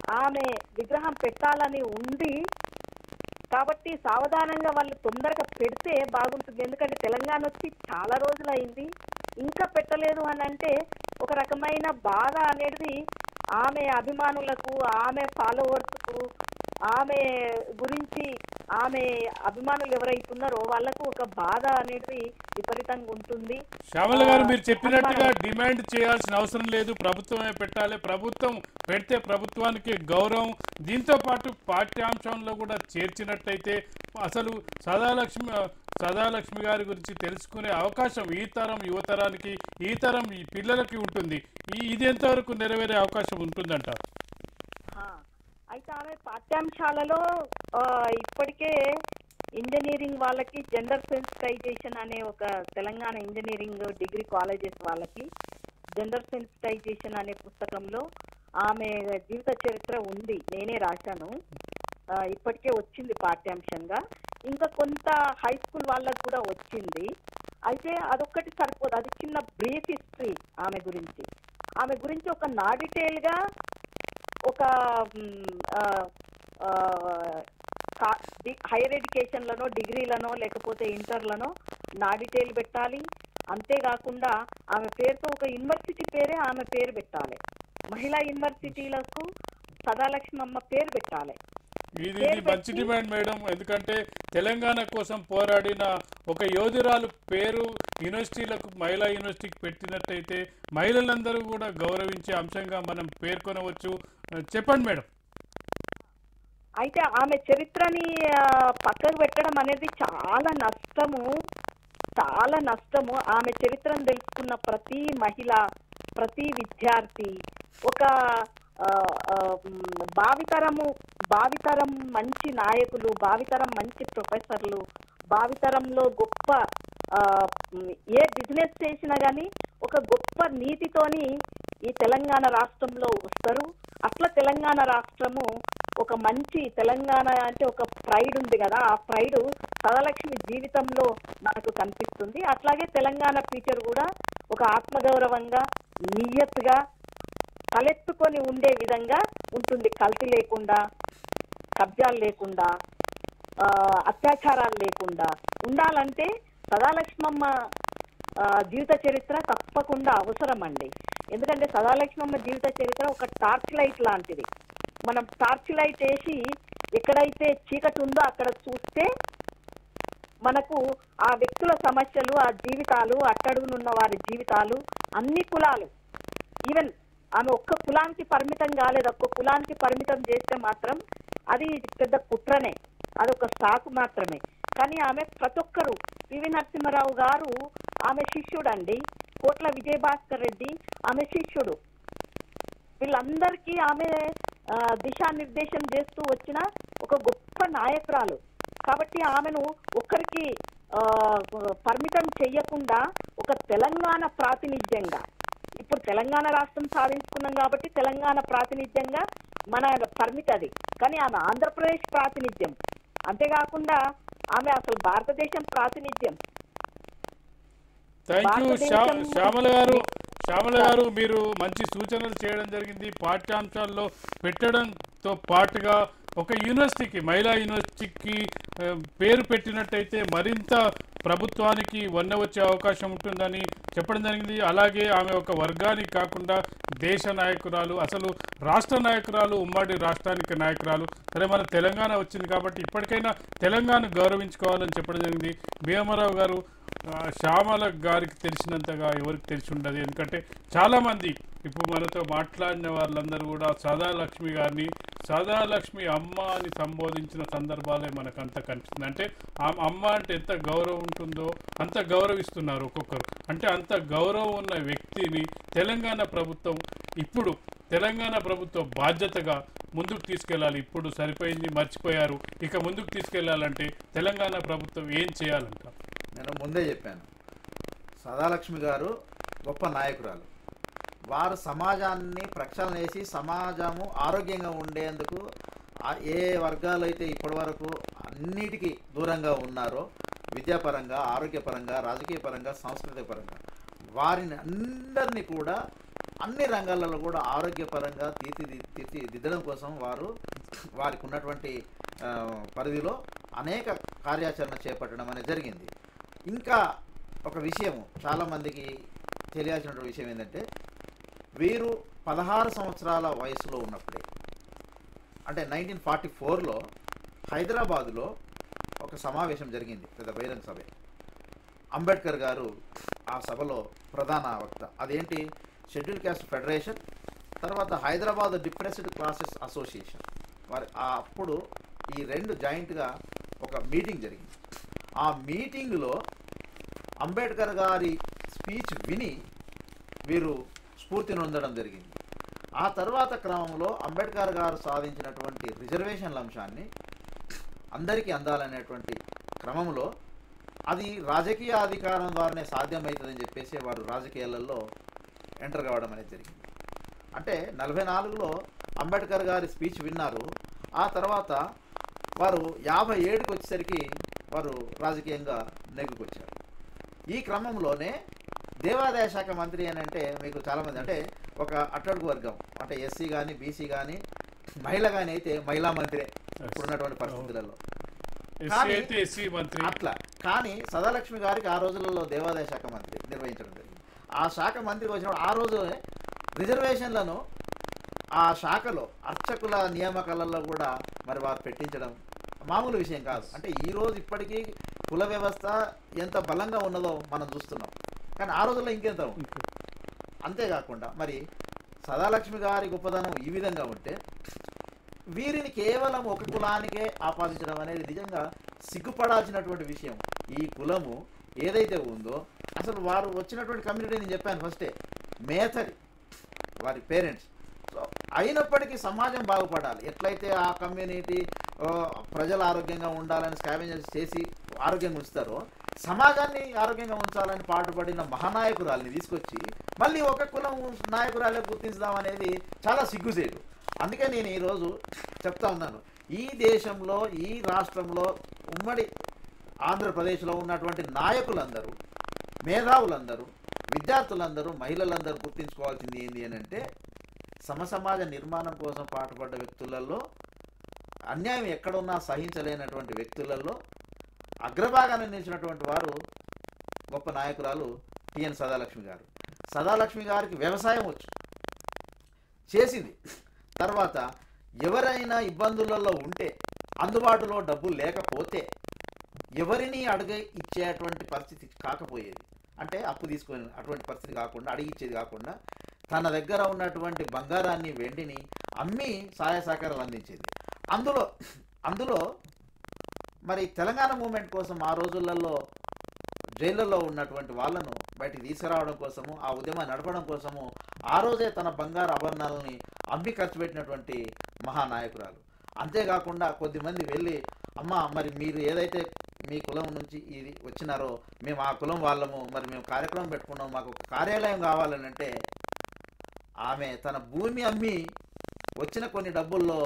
ఆమె విగ్రహం పెట్టాలని ఉంది కాబట్టి సావధానంగా వాళ్ళు తొందరగా పెడితే బాగుంటుంది ఎందుకంటే తెలంగాణ వచ్చి చాలా రోజులైంది ఇంకా పెట్టలేదు అని అంటే ఒక రకమైన బాధ అనేది ఆమె అభిమానులకు ఆమె ఫాలోవర్స్కు ఆమె గురించి ఆమె అభిమానులు ఎవరైతే ఉన్నారో వాళ్ళకు ఒక బాధ అనేది విపరీతంగా ఉంటుంది శ్యామల గారు ఆ, మీరు చెప్పినట్టుగా అనుమానం. డిమాండ్ చేయాల్సిన అవసరం లేదు ప్రభుత్వమే పెట్టాలి ప్రభుత్వం పెడితే ప్రభుత్వానికి గౌరవం దీంతో పాటు పాఠ్యాంశంలో కూడా చేర్చినట్టయితే అసలు సదాలక్ష్మి సదాలక్ష్మి గారి గురించి తెలుసుకునే అవకాశం ఈ తరం యువతరానికి ఈ తరం ఈ పిల్లలకి ఉంటుంది ఈ ఇది ఎంతవరకు నెరవేరే అవకాశం ఉంటుందంటారు ఆ, అయితే ఆమె పాఠ్యాంశాలలో ఆ, ఇప్పటికే ఇంజనీరింగ్ వాళ్ళకి జెండర్ సెన్సిటైజేషన్ అనే ఒక తెలంగాణ ఇంజనీరింగ్ డిగ్రీ కాలేజెస్ వాళ్ళకి జెండర్ సెన్సిటైజేషన్ అనే పుస్తకంలో ఆమె జీవిత చరిత్ర ఉంది నేనే రాశాను ఆ, ఇప్పటికే వచ్చింది పాఠ్యాంశంగా ఇంకా కొంత హై స్కూల్ వాళ్ళకు కూడా వచ్చింది అయితే అదొక్కటి సరిపోదు అది చిన్న బ్రీఫ్ హిస్టరీ ఆమె గురించి ఆమె గురించి ఒక నా డీటెయిల్ గా ఒక మ్, ఆ, ఆ, కా- డి- హైయర్ ఎడ్యుకేషన్లనో డిగ్రీలనో లేకపోతే ఇంటర్లనో నా డీటెయిల్ పెట్టాలి అంతేకాకుండా ఆమె పేరుతో ఒక యూనివర్సిటీ పేరే ఆమె పేరు పెట్టాలి మహిళా యూనివర్సిటీలకు సదాలక్ష్మమ్మ పేరు పెట్టాలి ఇది ఇది పేరు మంచి పెట్టి- డిమాండ్ మేడం ఎందుకంటే తెలంగాణ కోసం పోరాడిన ఒక యోధురాలు పేరు యూనివర్సిటీలకు మహిళా యూనివర్సిటీకి పెట్టినట్టయితే మహిళలందరూ కూడా గౌరవించే అంశంగా మనం పేర్కొనవచ్చు చెప్పండి మేడం అయితే ఆమె చరిత్రని ఆ, పక్కకు పెట్టడం అనేది చాలా నష్టము చాలా నష్టము ఆమె చరిత్రను తెలుసుకున్న ప్రతి మహిళ ప్రతి విద్యార్థి ఒక ఆ, ఆ, మ్, భావితరము భావితరం మంచి నాయకులు భావితరం మంచి ప్రొఫెసర్లు భావితరంలో గొప్ప ఆ, మ్, ఏ బిజినెస్ చేసినా కానీ ఒక గొప్ప నీతితోని ఈ తెలంగాణ రాష్ట్రంలో వస్తారు అట్లా తెలంగాణ రాష్ట్రము ఒక మంచి తెలంగాణ అంటే ఒక ప్రైడ్ ఉంది కదా ఆ ప్రైడ్ సదలక్ష్మి జీవితంలో మనకు కనిపిస్తుంది అట్లాగే తెలంగాణ ఫ్యూచర్ కూడా ఒక ఆత్మగౌరవంగా నియత్గా తలెత్తుకొని ఉండే విధంగా ఉంటుంది కల్తీ లేకుండా కబ్జాలు లేకుండా ఆ, అత్యాచారాలు లేకుండా ఉండాలంటే సదాలక్ష్మమ్మ ఆ, జీవిత చరిత్ర తప్పకుండా అవసరం అండి ఎందుకంటే సదాలక్ష్మమ్మ జీవిత చరిత్ర ఒక టార్చ్ లైట్ లాంటిది మనం టార్చ్ లైట్ వేసి ఎక్కడైతే చీకటి ఉందో అక్కడ చూస్తే మనకు ఆ వ్యక్తుల సమస్యలు ఆ జీవితాలు అట్టడుగునున్న వారి జీవితాలు అన్ని కులాలు ఈవెన్ ఆమె ఒక్క కులానికి పరిమితం కాలేదు ఒక్క కులానికి పరిమితం చేస్తే మాత్రం అది పెద్ద కుట్రనే అదొక సాకు మాత్రమే కానీ ఆమె ప్రతి ఒక్కరు పివి నరసింహారావు గారు ఆమె శిష్యుడు అండి కోట్ల విజయభాస్కర్ రెడ్డి ఆమె శిష్యుడు వీళ్ళందరికీ ఆమె ఆ, దిశానిర్దేశం చేస్తూ వచ్చిన ఒక గొప్ప నాయకురాలు కాబట్టి ఆమెను ఒక్కరికి ఆ, పరిమితం చెయ్యకుండా ఒక తెలంగాణ ప్రాతినిధ్యంగా ఇప్పుడు తెలంగాణ రాష్ట్రం సాధించుకున్నాం కాబట్టి తెలంగాణ ప్రాతినిధ్యంగా మన పరిమితి అది కానీ ఆమె ఆంధ్రప్రదేశ్ ప్రాతినిధ్యం అంతేకాకుండా ఆమె అసలు భారతదేశం ప్రాతినిధ్యం థ్యాంక్ యూ భారతదేశం- శ్యామల గారు శ్యామల గారు మీరు మంచి సూచనలు చేయడం జరిగింది పాఠ్యాంశాల్లో పెట్టడంతో పాటుగా ఒక యూనివర్సిటీకి మహిళా యూనివర్సిటీకి ఆ, పేరు పెట్టినట్టయితే మరింత ప్రభుత్వానికి వన్న వచ్చే అవకాశం ఉంటుందని చెప్పడం జరిగింది అలాగే ఆమె ఒక వర్గానికి కాకుండా దేశ నాయకురాలు అసలు రాష్ట్ర నాయకురాలు ఉమ్మడి రాష్ట్రానికి నాయకురాలు సరే మన తెలంగాణ వచ్చింది కాబట్టి ఇప్పటికైనా తెలంగాణ గౌరవించుకోవాలని చెప్పడం జరిగింది భీమరావు గారు ఆ, శ్యామల గారికి తెలిసినంతగా ఎవరికి తెలిసి ఉండదు ఎందుకంటే చాలామంది ఇప్పుడు మనతో మాట్లాడిన వాళ్ళందరూ కూడా సదాలక్ష్మి గారిని సదాలక్ష్మి అమ్మ అని సంబోధించిన సందర్భాలే మనకు అంత కనిపిస్తుంది అంటే ఆ అమ్మ అంటే ఎంత గౌరవం ఉంటుందో అంత గౌరవిస్తున్నారు ఒక్కొక్కరు అంటే అంత గౌరవం ఉన్న వ్యక్తిని తెలంగాణ ప్రభుత్వం ఇప్పుడు తెలంగాణ ప్రభుత్వం బాధ్యతగా ముందుకు తీసుకెళ్ళాలి ఇప్పుడు సరిపోయింది మర్చిపోయారు ఇక ముందుకు తీసుకెళ్లాలంటే తెలంగాణ ప్రభుత్వం ఏం చేయాలంట నేను ముందే చెప్పాను సదాలక్ష్మి గారు గొప్ప నాయకురాలు వారు సమాజాన్ని ప్రక్షాళన చేసి సమాజము ఆరోగ్యంగా ఉండేందుకు ఆ- ఏ వర్గాలు అయితే ఇప్పటివరకు అన్నిటికీ దూరంగా ఉన్నారో విద్యాపరంగా ఆరోగ్యపరంగా రాజకీయ పరంగా సాంస్కృతిక పరంగా వారిని అందరినీ కూడా అన్ని రంగాలలో కూడా ఆరోగ్యపరంగా తీర్చి తీర్చిదిద్దడం కోసం వారు వారికి ఉన్నటువంటి ఆ, పరిధిలో అనేక కార్యాచరణ చేపట్టడం అనేది జరిగింది ఇంకా ఒక విషయం చాలామందికి తెలియాల్సిన విషయం ఏంటంటే వీరు పదహారు సంవత్సరాల వయసులో ఉన్నప్పుడే అంటే నైన్టీన్ ఫార్టీ ఫోర్లో హైదరాబాదులో ఒక సమావేశం జరిగింది పెద్ద బహిరంగ సభ అంబేద్కర్ గారు ఆ సభలో ప్రధాన వక్త అదేంటి షెడ్యూల్ క్యాస్ట్ ఫెడరేషన్ తర్వాత హైదరాబాద్ డిప్రెస్డ్ క్లాసెస్ అసోసియేషన్ వారి ఆ అప్పుడు ఈ రెండు జాయింట్గా ఒక మీటింగ్ జరిగింది ఆ మీటింగ్లో అంబేద్కర్ గారి స్పీచ్ విని వీరు స్ఫూర్తి నొందడం జరిగింది ఆ తర్వాత క్రమంలో అంబేద్కర్ గారు సాధించినటువంటి రిజర్వేషన్ల అంశాన్ని అందరికీ అందాలనేటువంటి క్రమంలో అది రాజకీయ అధికారం ద్వారానే సాధ్యమవుతుందని చెప్పేసి వారు రాజకీయాలలో ఎంటర్ కావడం అనేది జరిగింది అంటే నలభై నాలుగులో అంబేద్కర్ గారి స్పీచ్ విన్నారు ఆ తర్వాత వారు యాభై ఏడుకి వచ్చేసరికి వారు రాజకీయంగా నెగ్గుకొచ్చారు ఈ క్రమంలోనే దేవాదాయ శాఖ మంత్రి అని అంటే మీకు చాలామంది అంటే ఒక అట్టడుగు వర్గం అంటే ఎస్సీ కానీ బీసీ కానీ మహిళ కానీ అయితే మహిళా మంత్రే ఇప్పుడున్నటువంటి పరిస్థితులలో ఎస్సీ కానీ- అయితే ఎస్సీ మంత్రి అట్లా కానీ సదాలక్ష్మి గారికి ఆ రోజులలో దేవాదాయ శాఖ మంత్రి నిర్వహించడం జరిగింది ఆ శాఖ మంత్రికి వచ్చినప్పుడు ఆ రోజు రిజర్వేషన్లను ఆ శాఖలో అర్చకుల నియామకాలలో కూడా మరి వారు పెట్టించడం మామూలు విషయం కాదు అంటే ఈ రోజు ఇప్పటికీ కుల వ్యవస్థ ఎంత బలంగా ఉన్నదో మనం చూస్తున్నాం కానీ ఆ రోజుల్లో ఇంకెంత ఉంది అంతేకాకుండా మరి సదాలక్ష్మి గారి గొప్పదనం ఈ విధంగా ఉంటే వీరిని కేవలం ఒక కులానికే ఆపాదించడం అనేది నిజంగా సిగ్గుపడాల్సినటువంటి విషయం ఈ కులము ఏదైతే ఉందో అసలు వారు వచ్చినటువంటి కమ్యూనిటీ నేను చెప్పాను ఫస్టే మేథరి వారి పేరెంట్స్ సో అయినప్పటికీ సమాజం బాగుపడాలి ఎట్లయితే ఆ కమ్యూనిటీ ఆ, ప్రజలు ఆరోగ్యంగా ఉండాలని స్కావెంజర్స్ చేసి ఆరోగ్యంగా ఉంచుతారో సమాజాన్ని ఆరోగ్యంగా ఉంచాలని పాటుపడిన మహానాయకురాలిని తీసుకొచ్చి మళ్ళీ ఒక కులం నాయకురాలే గుర్తించుదాం అనేది చాలా సిగ్గుసేటు అందుకే నేను ఈరోజు చెప్తా ఉన్నాను ఈ దేశంలో ఈ రాష్ట్రంలో ఉమ్మడి ఆంధ్రప్రదేశ్లో ఉన్నటువంటి నాయకులందరూ మేధావులందరూ విద్యార్థులందరూ మహిళలందరూ గుర్తించుకోవాల్సింది ఏంటి అని అంటే సమసమాజ నిర్మాణం కోసం పాటుపడ్డ వ్యక్తులలో అన్యాయం ఎక్కడున్నా సహించలేనటువంటి వ్యక్తులలో అగ్రభాగాన్ని నిలిచినటువంటి వారు గొప్ప నాయకురాలు టిఎన్ సదాలక్ష్మి గారు సదాలక్ష్మి గారికి వ్యవసాయం వచ్చు చేసింది తర్వాత ఎవరైనా ఇబ్బందులలో ఉంటే అందుబాటులో డబ్బులు లేకపోతే ఎవరిని అడిగే ఇచ్చేటువంటి పరిస్థితి కాకపోయేది అంటే అప్పు తీసుకొని అటువంటి పరిస్థితి కాకుండా అడిగి ఇచ్చేది కాకుండా తన దగ్గర ఉన్నటువంటి బంగారాన్ని వెండిని అమ్మి సహాయ సహకారాలు అందించేది అందులో అందులో మరి తెలంగాణ మూమెంట్ కోసం ఆ రోజులలో జైళ్ళల్లో ఉన్నటువంటి వాళ్ళను బయటికి తీసుకురావడం కోసము ఆ ఉద్యమాన్ని నడపడం కోసము ఆ రోజే తన బంగారు ఆభరణాలని అమ్మి ఖర్చు పెట్టినటువంటి మహానాయకురాలు అంతేకాకుండా కొద్దిమంది వెళ్ళి అమ్మ మరి మీరు ఏదైతే మీ కులం నుంచి ఇది వచ్చినారో మేము ఆ కులం వాళ్ళము మరి మేము కార్యక్రమం పెట్టుకున్నాం మాకు ఒక కార్యాలయం కావాలని అంటే ఆమె తన భూమి అమ్మి వచ్చిన కొన్ని డబ్బుల్లో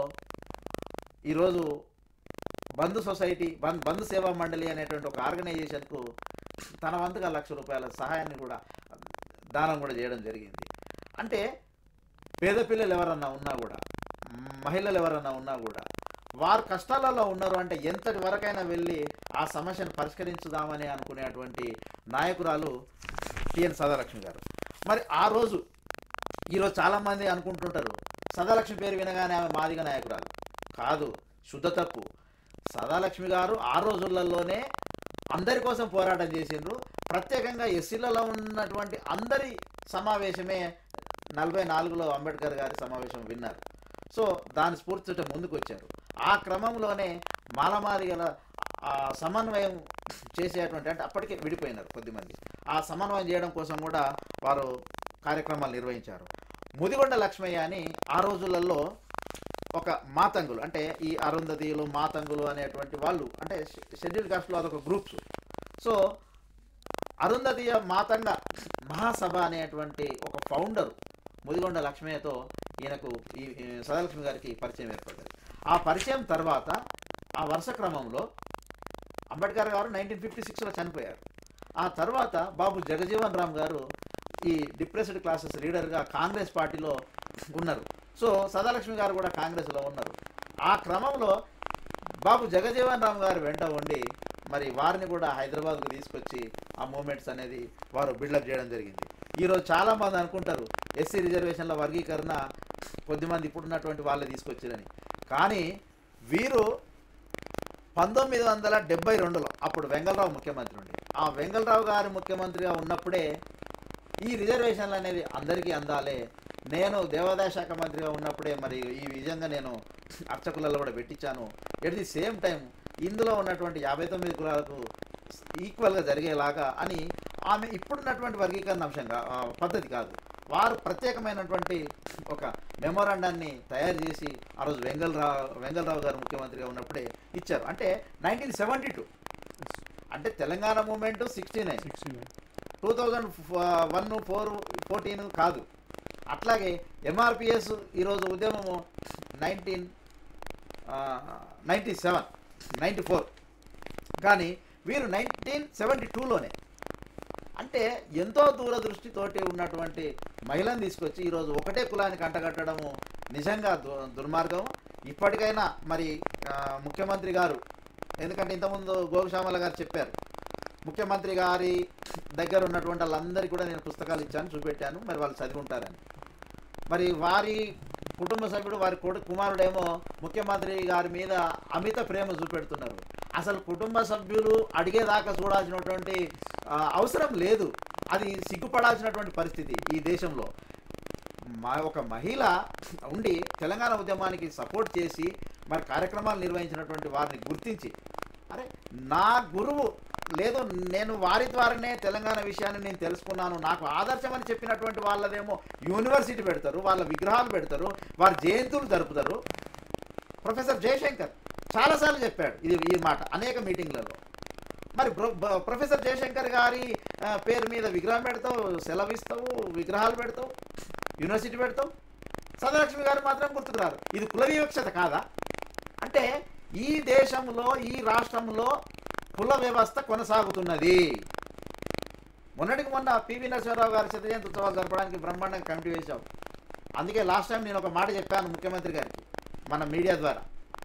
ఈరోజు బంధు సొసైటీ బంధు బంధు సేవా మండలి అనేటువంటి ఒక ఆర్గనైజేషన్కు తన వంతుగా లక్ష రూపాయల సహాయాన్ని కూడా దానం కూడా చేయడం జరిగింది అంటే పేద పిల్లలు ఎవరన్నా ఉన్నా కూడా మహిళలు ఎవరన్నా ఉన్నా కూడా వారు కష్టాలలో ఉన్నారు అంటే ఎంతటి వరకైనా వెళ్ళి ఆ సమస్యను పరిష్కరించుదామని అనుకునేటువంటి నాయకురాలు టిఎన్ సదాలక్ష్మి గారు మరి ఆ రోజు ఈరోజు చాలామంది అనుకుంటుంటారు సదాలక్ష్మి పేరు వినగానే ఆమె మాదిగ నాయకురాలు కాదు శుద్ధ తప్పు సదాలక్ష్మి గారు ఆ రోజులలోనే అందరి కోసం పోరాటం చేసిండ్రు ప్రత్యేకంగా ఎస్సీలలో ఉన్నటువంటి అందరి సమావేశమే నలభై నాలుగులో అంబేద్కర్ గారి సమావేశం విన్నారు సో దాని స్ఫూర్తితో ముందుకు వచ్చారు ఆ క్రమంలోనే మాలమాదిగల ఆ సమన్వయం చేసేటువంటి అంటే అప్పటికే విడిపోయినారు కొద్దిమంది ఆ సమన్వయం చేయడం కోసం కూడా వారు కార్యక్రమాలు నిర్వహించారు ముదిగొండ లక్ష్మయ్య అని ఆ రోజులలో ఒక మాతంగులు అంటే ఈ అరుంధతిలు మాతంగులు అనేటువంటి వాళ్ళు అంటే షెడ్యూల్ కాస్ట్లో అదొక గ్రూప్స్ సో అరుంధతీయ మాతంగ మహాసభ అనేటువంటి ఒక ఫౌండర్ ముదిగొండ లక్ష్మయ్యతో ఈయనకు ఈ ఈ సదాలక్ష్మి గారికి పరిచయం ఏర్పడ్డది ఆ పరిచయం తర్వాత ఆ వరుస క్రమంలో అంబేద్కర్ గారు నైన్టీన్ ఫిఫ్టీ సిక్స్లో చనిపోయారు ఆ తర్వాత బాబు జగజీవన్ రామ్ గారు ఈ డిప్రెస్డ్ క్లాసెస్ లీడర్గా కాంగ్రెస్ పార్టీలో ఉన్నారు సో సదాలక్ష్మి గారు కూడా కాంగ్రెస్లో ఉన్నారు ఆ క్రమంలో బాబు జగజీవన్ రామ్ గారు వెంట ఉండి మరి వారిని కూడా హైదరాబాద్కు తీసుకొచ్చి ఆ మూమెంట్స్ అనేది వారు బిల్డప్ చేయడం జరిగింది ఈరోజు చాలామంది అనుకుంటారు ఎస్సీ రిజర్వేషన్ల వర్గీకరణ కొద్దిమంది ఇప్పుడున్నటువంటి వాళ్ళే తీసుకొచ్చారని కానీ వీరు పంతొమ్మిది వందల డెబ్బై రెండులో అప్పుడు వెంగళరావు ముఖ్యమంత్రి ఉండి ఆ వెంగళరావు గారు ముఖ్యమంత్రిగా ఉన్నప్పుడే ఈ రిజర్వేషన్లు అనేది అందరికీ అందాలే నేను దేవాదాయ శాఖ మంత్రిగా ఉన్నప్పుడే మరి ఈ విధంగా నేను అర్చకులలో కూడా పెట్టించాను ఎట్ ది సేమ్ టైం ఇందులో ఉన్నటువంటి యాభై తొమ్మిది కులాలకు ఈక్వల్గా జరిగేలాగా అని ఆమె ఇప్పుడున్నటువంటి వర్గీకరణ అంశంగా ఆ, పద్ధతి కాదు వారు ప్రత్యేకమైనటువంటి ఒక మెమోరాండాన్ని తయారు చేసి ఆ రోజు వెంగళరావు వెంగళరావు గారు ముఖ్యమంత్రిగా ఉన్నప్పుడే ఇచ్చారు అంటే నైన్టీన్ సెవెంటీ టూ అంటే Telangana movement sixty nine sixty nine two thousand one four fourteen కాదు అట్లాగే ఎంఆర్పిఎస్ ఈరోజు ఉద్యమము nineteen ninety seven ninety four కానీ వీరు నైన్టీన్ సెవెంటీ టూలోనే అంటే ఎంతో దూరదృష్టితోటి ఉన్నటువంటి మహిళను తీసుకొచ్చి ఈరోజు ఒకటే కులానికి అంటగట్టడము నిజంగా దు దుర్మార్గం ఇప్పటికైనా మరి ఆ, ముఖ్యమంత్రి గారు ఎందుకంటే ఇంతకుముందు గోగుశ్యామల గారు చెప్పారు ముఖ్యమంత్రి గారి దగ్గర ఉన్నటువంటి వాళ్ళందరికీ కూడా నేను పుస్తకాలు ఇచ్చాను చూపెట్టాను మరి వాళ్ళు చదువుకుంటారని మరి వారి కుటుంబ సభ్యుడు వారి కొడుకు కుమారుడేమో ముఖ్యమంత్రి గారి మీద అమిత ప్రేమ చూపెడుతున్నారు అసలు కుటుంబ సభ్యులు అడిగేదాకా చూడాల్సినటువంటి ఆ, అవసరం లేదు అది సిగ్గుపడాల్సినటువంటి పరిస్థితి ఈ దేశంలో మా ఒక మహిళ ఉండి తెలంగాణ ఉద్యమానికి సపోర్ట్ చేసి మరి కార్యక్రమాలు నిర్వహించినటువంటి వారిని గుర్తించి అరే నా గురువు లేదు నేను వారి ద్వారానే తెలంగాణ విషయాన్ని నేను తెలుసుకున్నాను నాకు ఆదర్శం అని చెప్పినటువంటి వాళ్ళదేమో యూనివర్సిటీ పెడతారు వాళ్ళ విగ్రహాలు పెడతారు వారి జయంతులు జరుపుతారు ప్రొఫెసర్ జయశంకర్ చాలాసార్లు చెప్పాడు ఇది ఈ మాట అనేక మీటింగ్లలో మరి ప్రొ- బ- ప్రొఫెసర్ జయశంకర్ గారి ఆ, పేరు మీద విగ్రహం పెడతావు సెలవిస్తావు విగ్రహాలు పెడతావు యూనివర్సిటీ పెడతావు సదలక్ష్మి గారు మాత్రం గుర్తుకురారు ఇది కుల వివక్షత కాదా అంటే ఈ దేశంలో ఈ రాష్ట్రంలో కుల వ్యవస్థ కొనసాగుతున్నది మొన్నటికి మొన్న పివి నరసింహారావు గారి శత జయంతి ఉత్సవాలు జరపడానికి బ్రహ్మాండంగా కమిటీ వేశాం అందుకే లాస్ట్ టైం నేను ఒక మాట చెప్పాను ముఖ్యమంత్రి గారికి మన మీడియా ద్వారా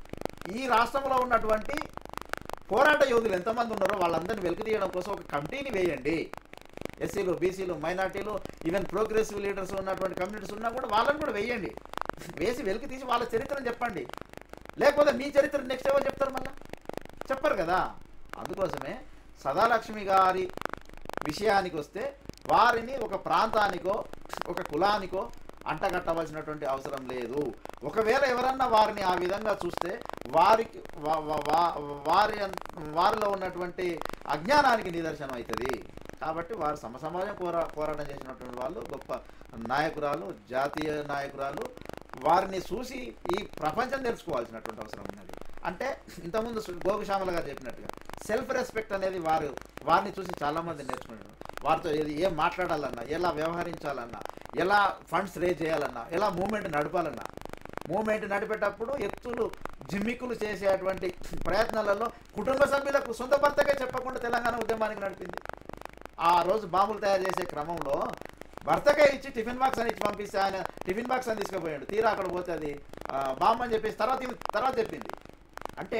ఈ రాష్ట్రంలో ఉన్నటువంటి పోరాట యోధులు ఎంతమంది ఉన్నారో వాళ్ళందరినీ వెలికి తీయడం కోసం ఒక కమిటీని వేయండి ఎస్సీలు బీసీలు మైనార్టీలు ఈవెన్ ప్రోగ్రెసివ్ లీడర్స్ ఉన్నటువంటి కమ్యూనిటీస్ ఉన్నా కూడా వాళ్ళని కూడా వేయండి వేసి వెలికి తీసి వాళ్ళ చరిత్రను చెప్పండి లేకపోతే మీ చరిత్ర నెక్స్ట్ ఎవరు చెప్తారు మళ్ళా చెప్పరు కదా అందుకోసమే సదాలక్ష్మి గారి విషయానికి వస్తే వారిని ఒక ప్రాంతానికో ఒక కులానికో అంటగట్టవలసినటువంటి అవసరం లేదు ఒకవేళ ఎవరన్నా వారిని ఆ విధంగా చూస్తే వారికి వా- వా- వా- వారి వారిలో ఉన్నటువంటి అజ్ఞానానికి నిదర్శనం అవుతుంది కాబట్టి వారు సమసమాజం పోరా పోరాటం చేసినటువంటి వాళ్ళు గొప్ప నాయకురాలు జాతీయ నాయకురాలు వారిని చూసి ఈ ప్రపంచం తెలుసుకోవాల్సినటువంటి అవసరం ఉన్నది అంటే ఇంతకుముందు సు- గోగుశ్యామల గారు చెప్పినట్టుగా సెల్ఫ్ రెస్పెక్ట్ అనేది వారు వారిని చూసి చాలామంది నేర్చుకుంటారు వారితో ఏది ఏం మాట్లాడాలన్నా ఎలా వ్యవహరించాలన్నా ఎలా ఫండ్స్ రేజ్ చేయాలన్నా ఎలా మూమెంట్ నడపాలన్నా మూమెంట్ నడిపేటప్పుడు ఎత్తులు జిమ్మిక్కులు చేసేటువంటి ప్రయత్నాలలో కుటుంబ సభ్యులకు సొంత భర్తకే చెప్పకుండా తెలంగాణ ఉద్యమానికి నడిపింది ఆ రోజు బాంబులు తయారు చేసే క్రమంలో భర్తకే ఇచ్చి టిఫిన్ బాక్స్ అని ఇచ్చి పంపిస్తే ఆయన టిఫిన్ బాక్స్ అని తీసుకుపోయాడు తీరా అక్కడ పోతే అది ఆ, బాంబు అని చెప్పేసి తర్వాత ఈమె తర్వాత చెప్పింది అంటే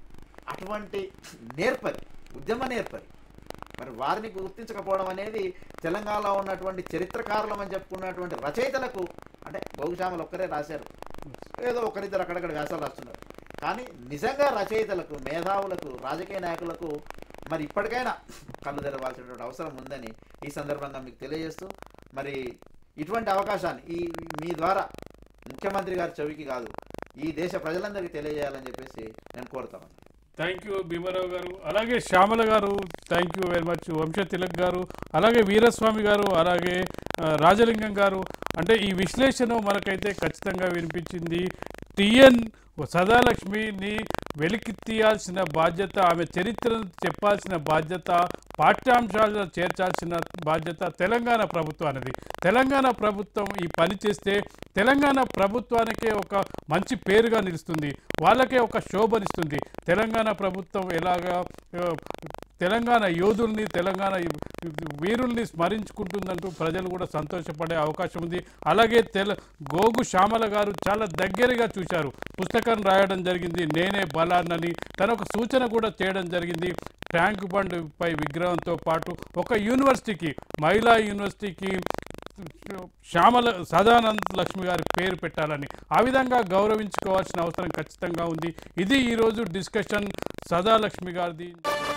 అటువంటి నేర్పరి ఉద్యమ నేర్పరి మరి వారిని గుర్తించకపోవడం అనేది తెలంగాణలో ఉన్నటువంటి చరిత్రకారులం అని చెప్పుకున్నటువంటి రచయితలకు అంటే గోగుశ్యామలు ఒక్కరే రాశారు ఏదో ఒకరిద్దరు అక్కడక్కడ వ్యాసాలు రాస్తున్నారు కానీ నిజంగా రచయితలకు మేధావులకు రాజకీయ నాయకులకు మరి ఇప్పటికైనా కళ్ళు తెరవాల్సినటువంటి అవసరం ఉందని ఈ సందర్భంగా మీకు తెలియజేస్తూ మరి ఇటువంటి అవకాశాన్ని ఈ మీ ద్వారా ముఖ్యమంత్రి గారి చెవికి కాదు ఈ దేశ ప్రజలందరికీ తెలియజేయాలని చెప్పేసి నేను కోరుతాను థ్యాంక్ యూ భీమారావు గారు అలాగే శ్యామల గారు థ్యాంక్ యూ వెరీ మచ్ వంశ తిలక్ గారు అలాగే వీరస్వామి గారు అలాగే ఆ, రాజలింగం గారు అంటే ఈ విశ్లేషణ మనకైతే ఖచ్చితంగా వినిపించింది టిఎన్ సదాలక్ష్మిని వెలికి తీయాల్సిన బాధ్యత ఆమె చరిత్రను చెప్పాల్సిన బాధ్యత పాఠ్యాంశాలను చేర్చాల్సిన బాధ్యత తెలంగాణ ప్రభుత్వానిది తెలంగాణ ప్రభుత్వం ఈ పని చేస్తే తెలంగాణ ప్రభుత్వానికే ఒక మంచి పేరుగా నిలుస్తుంది వాళ్ళకే ఒక శోభనిస్తుంది తెలంగాణ ప్రభుత్వం ఎలాగా ఆ, తెలంగాణ యోధుల్ని తెలంగాణ వీరుల్ని స్మరించుకుంటుందంటూ ప్రజలు కూడా సంతోషపడే అవకాశం ఉంది అలాగే తెల గోగు శ్యామల గారు చాలా దగ్గరగా చూశారు పుస్తకం రాయడం జరిగింది నేనే బలాన్నని తన ఒక సూచన కూడా చేయడం జరిగింది ట్యాంక్ బండ్ పై విగ్రహంతో పాటు ఒక యూనివర్సిటీకి మహిళా యూనివర్సిటీకి శ్యామల సదానంద్ లక్ష్మి గారి పేరు పెట్టాలని ఆ విధంగా గౌరవించుకోవాల్సిన అవసరం ఖచ్చితంగా ఉంది ఇది ఈరోజు డిస్కషన్ సదాలక్ష్మి గారిది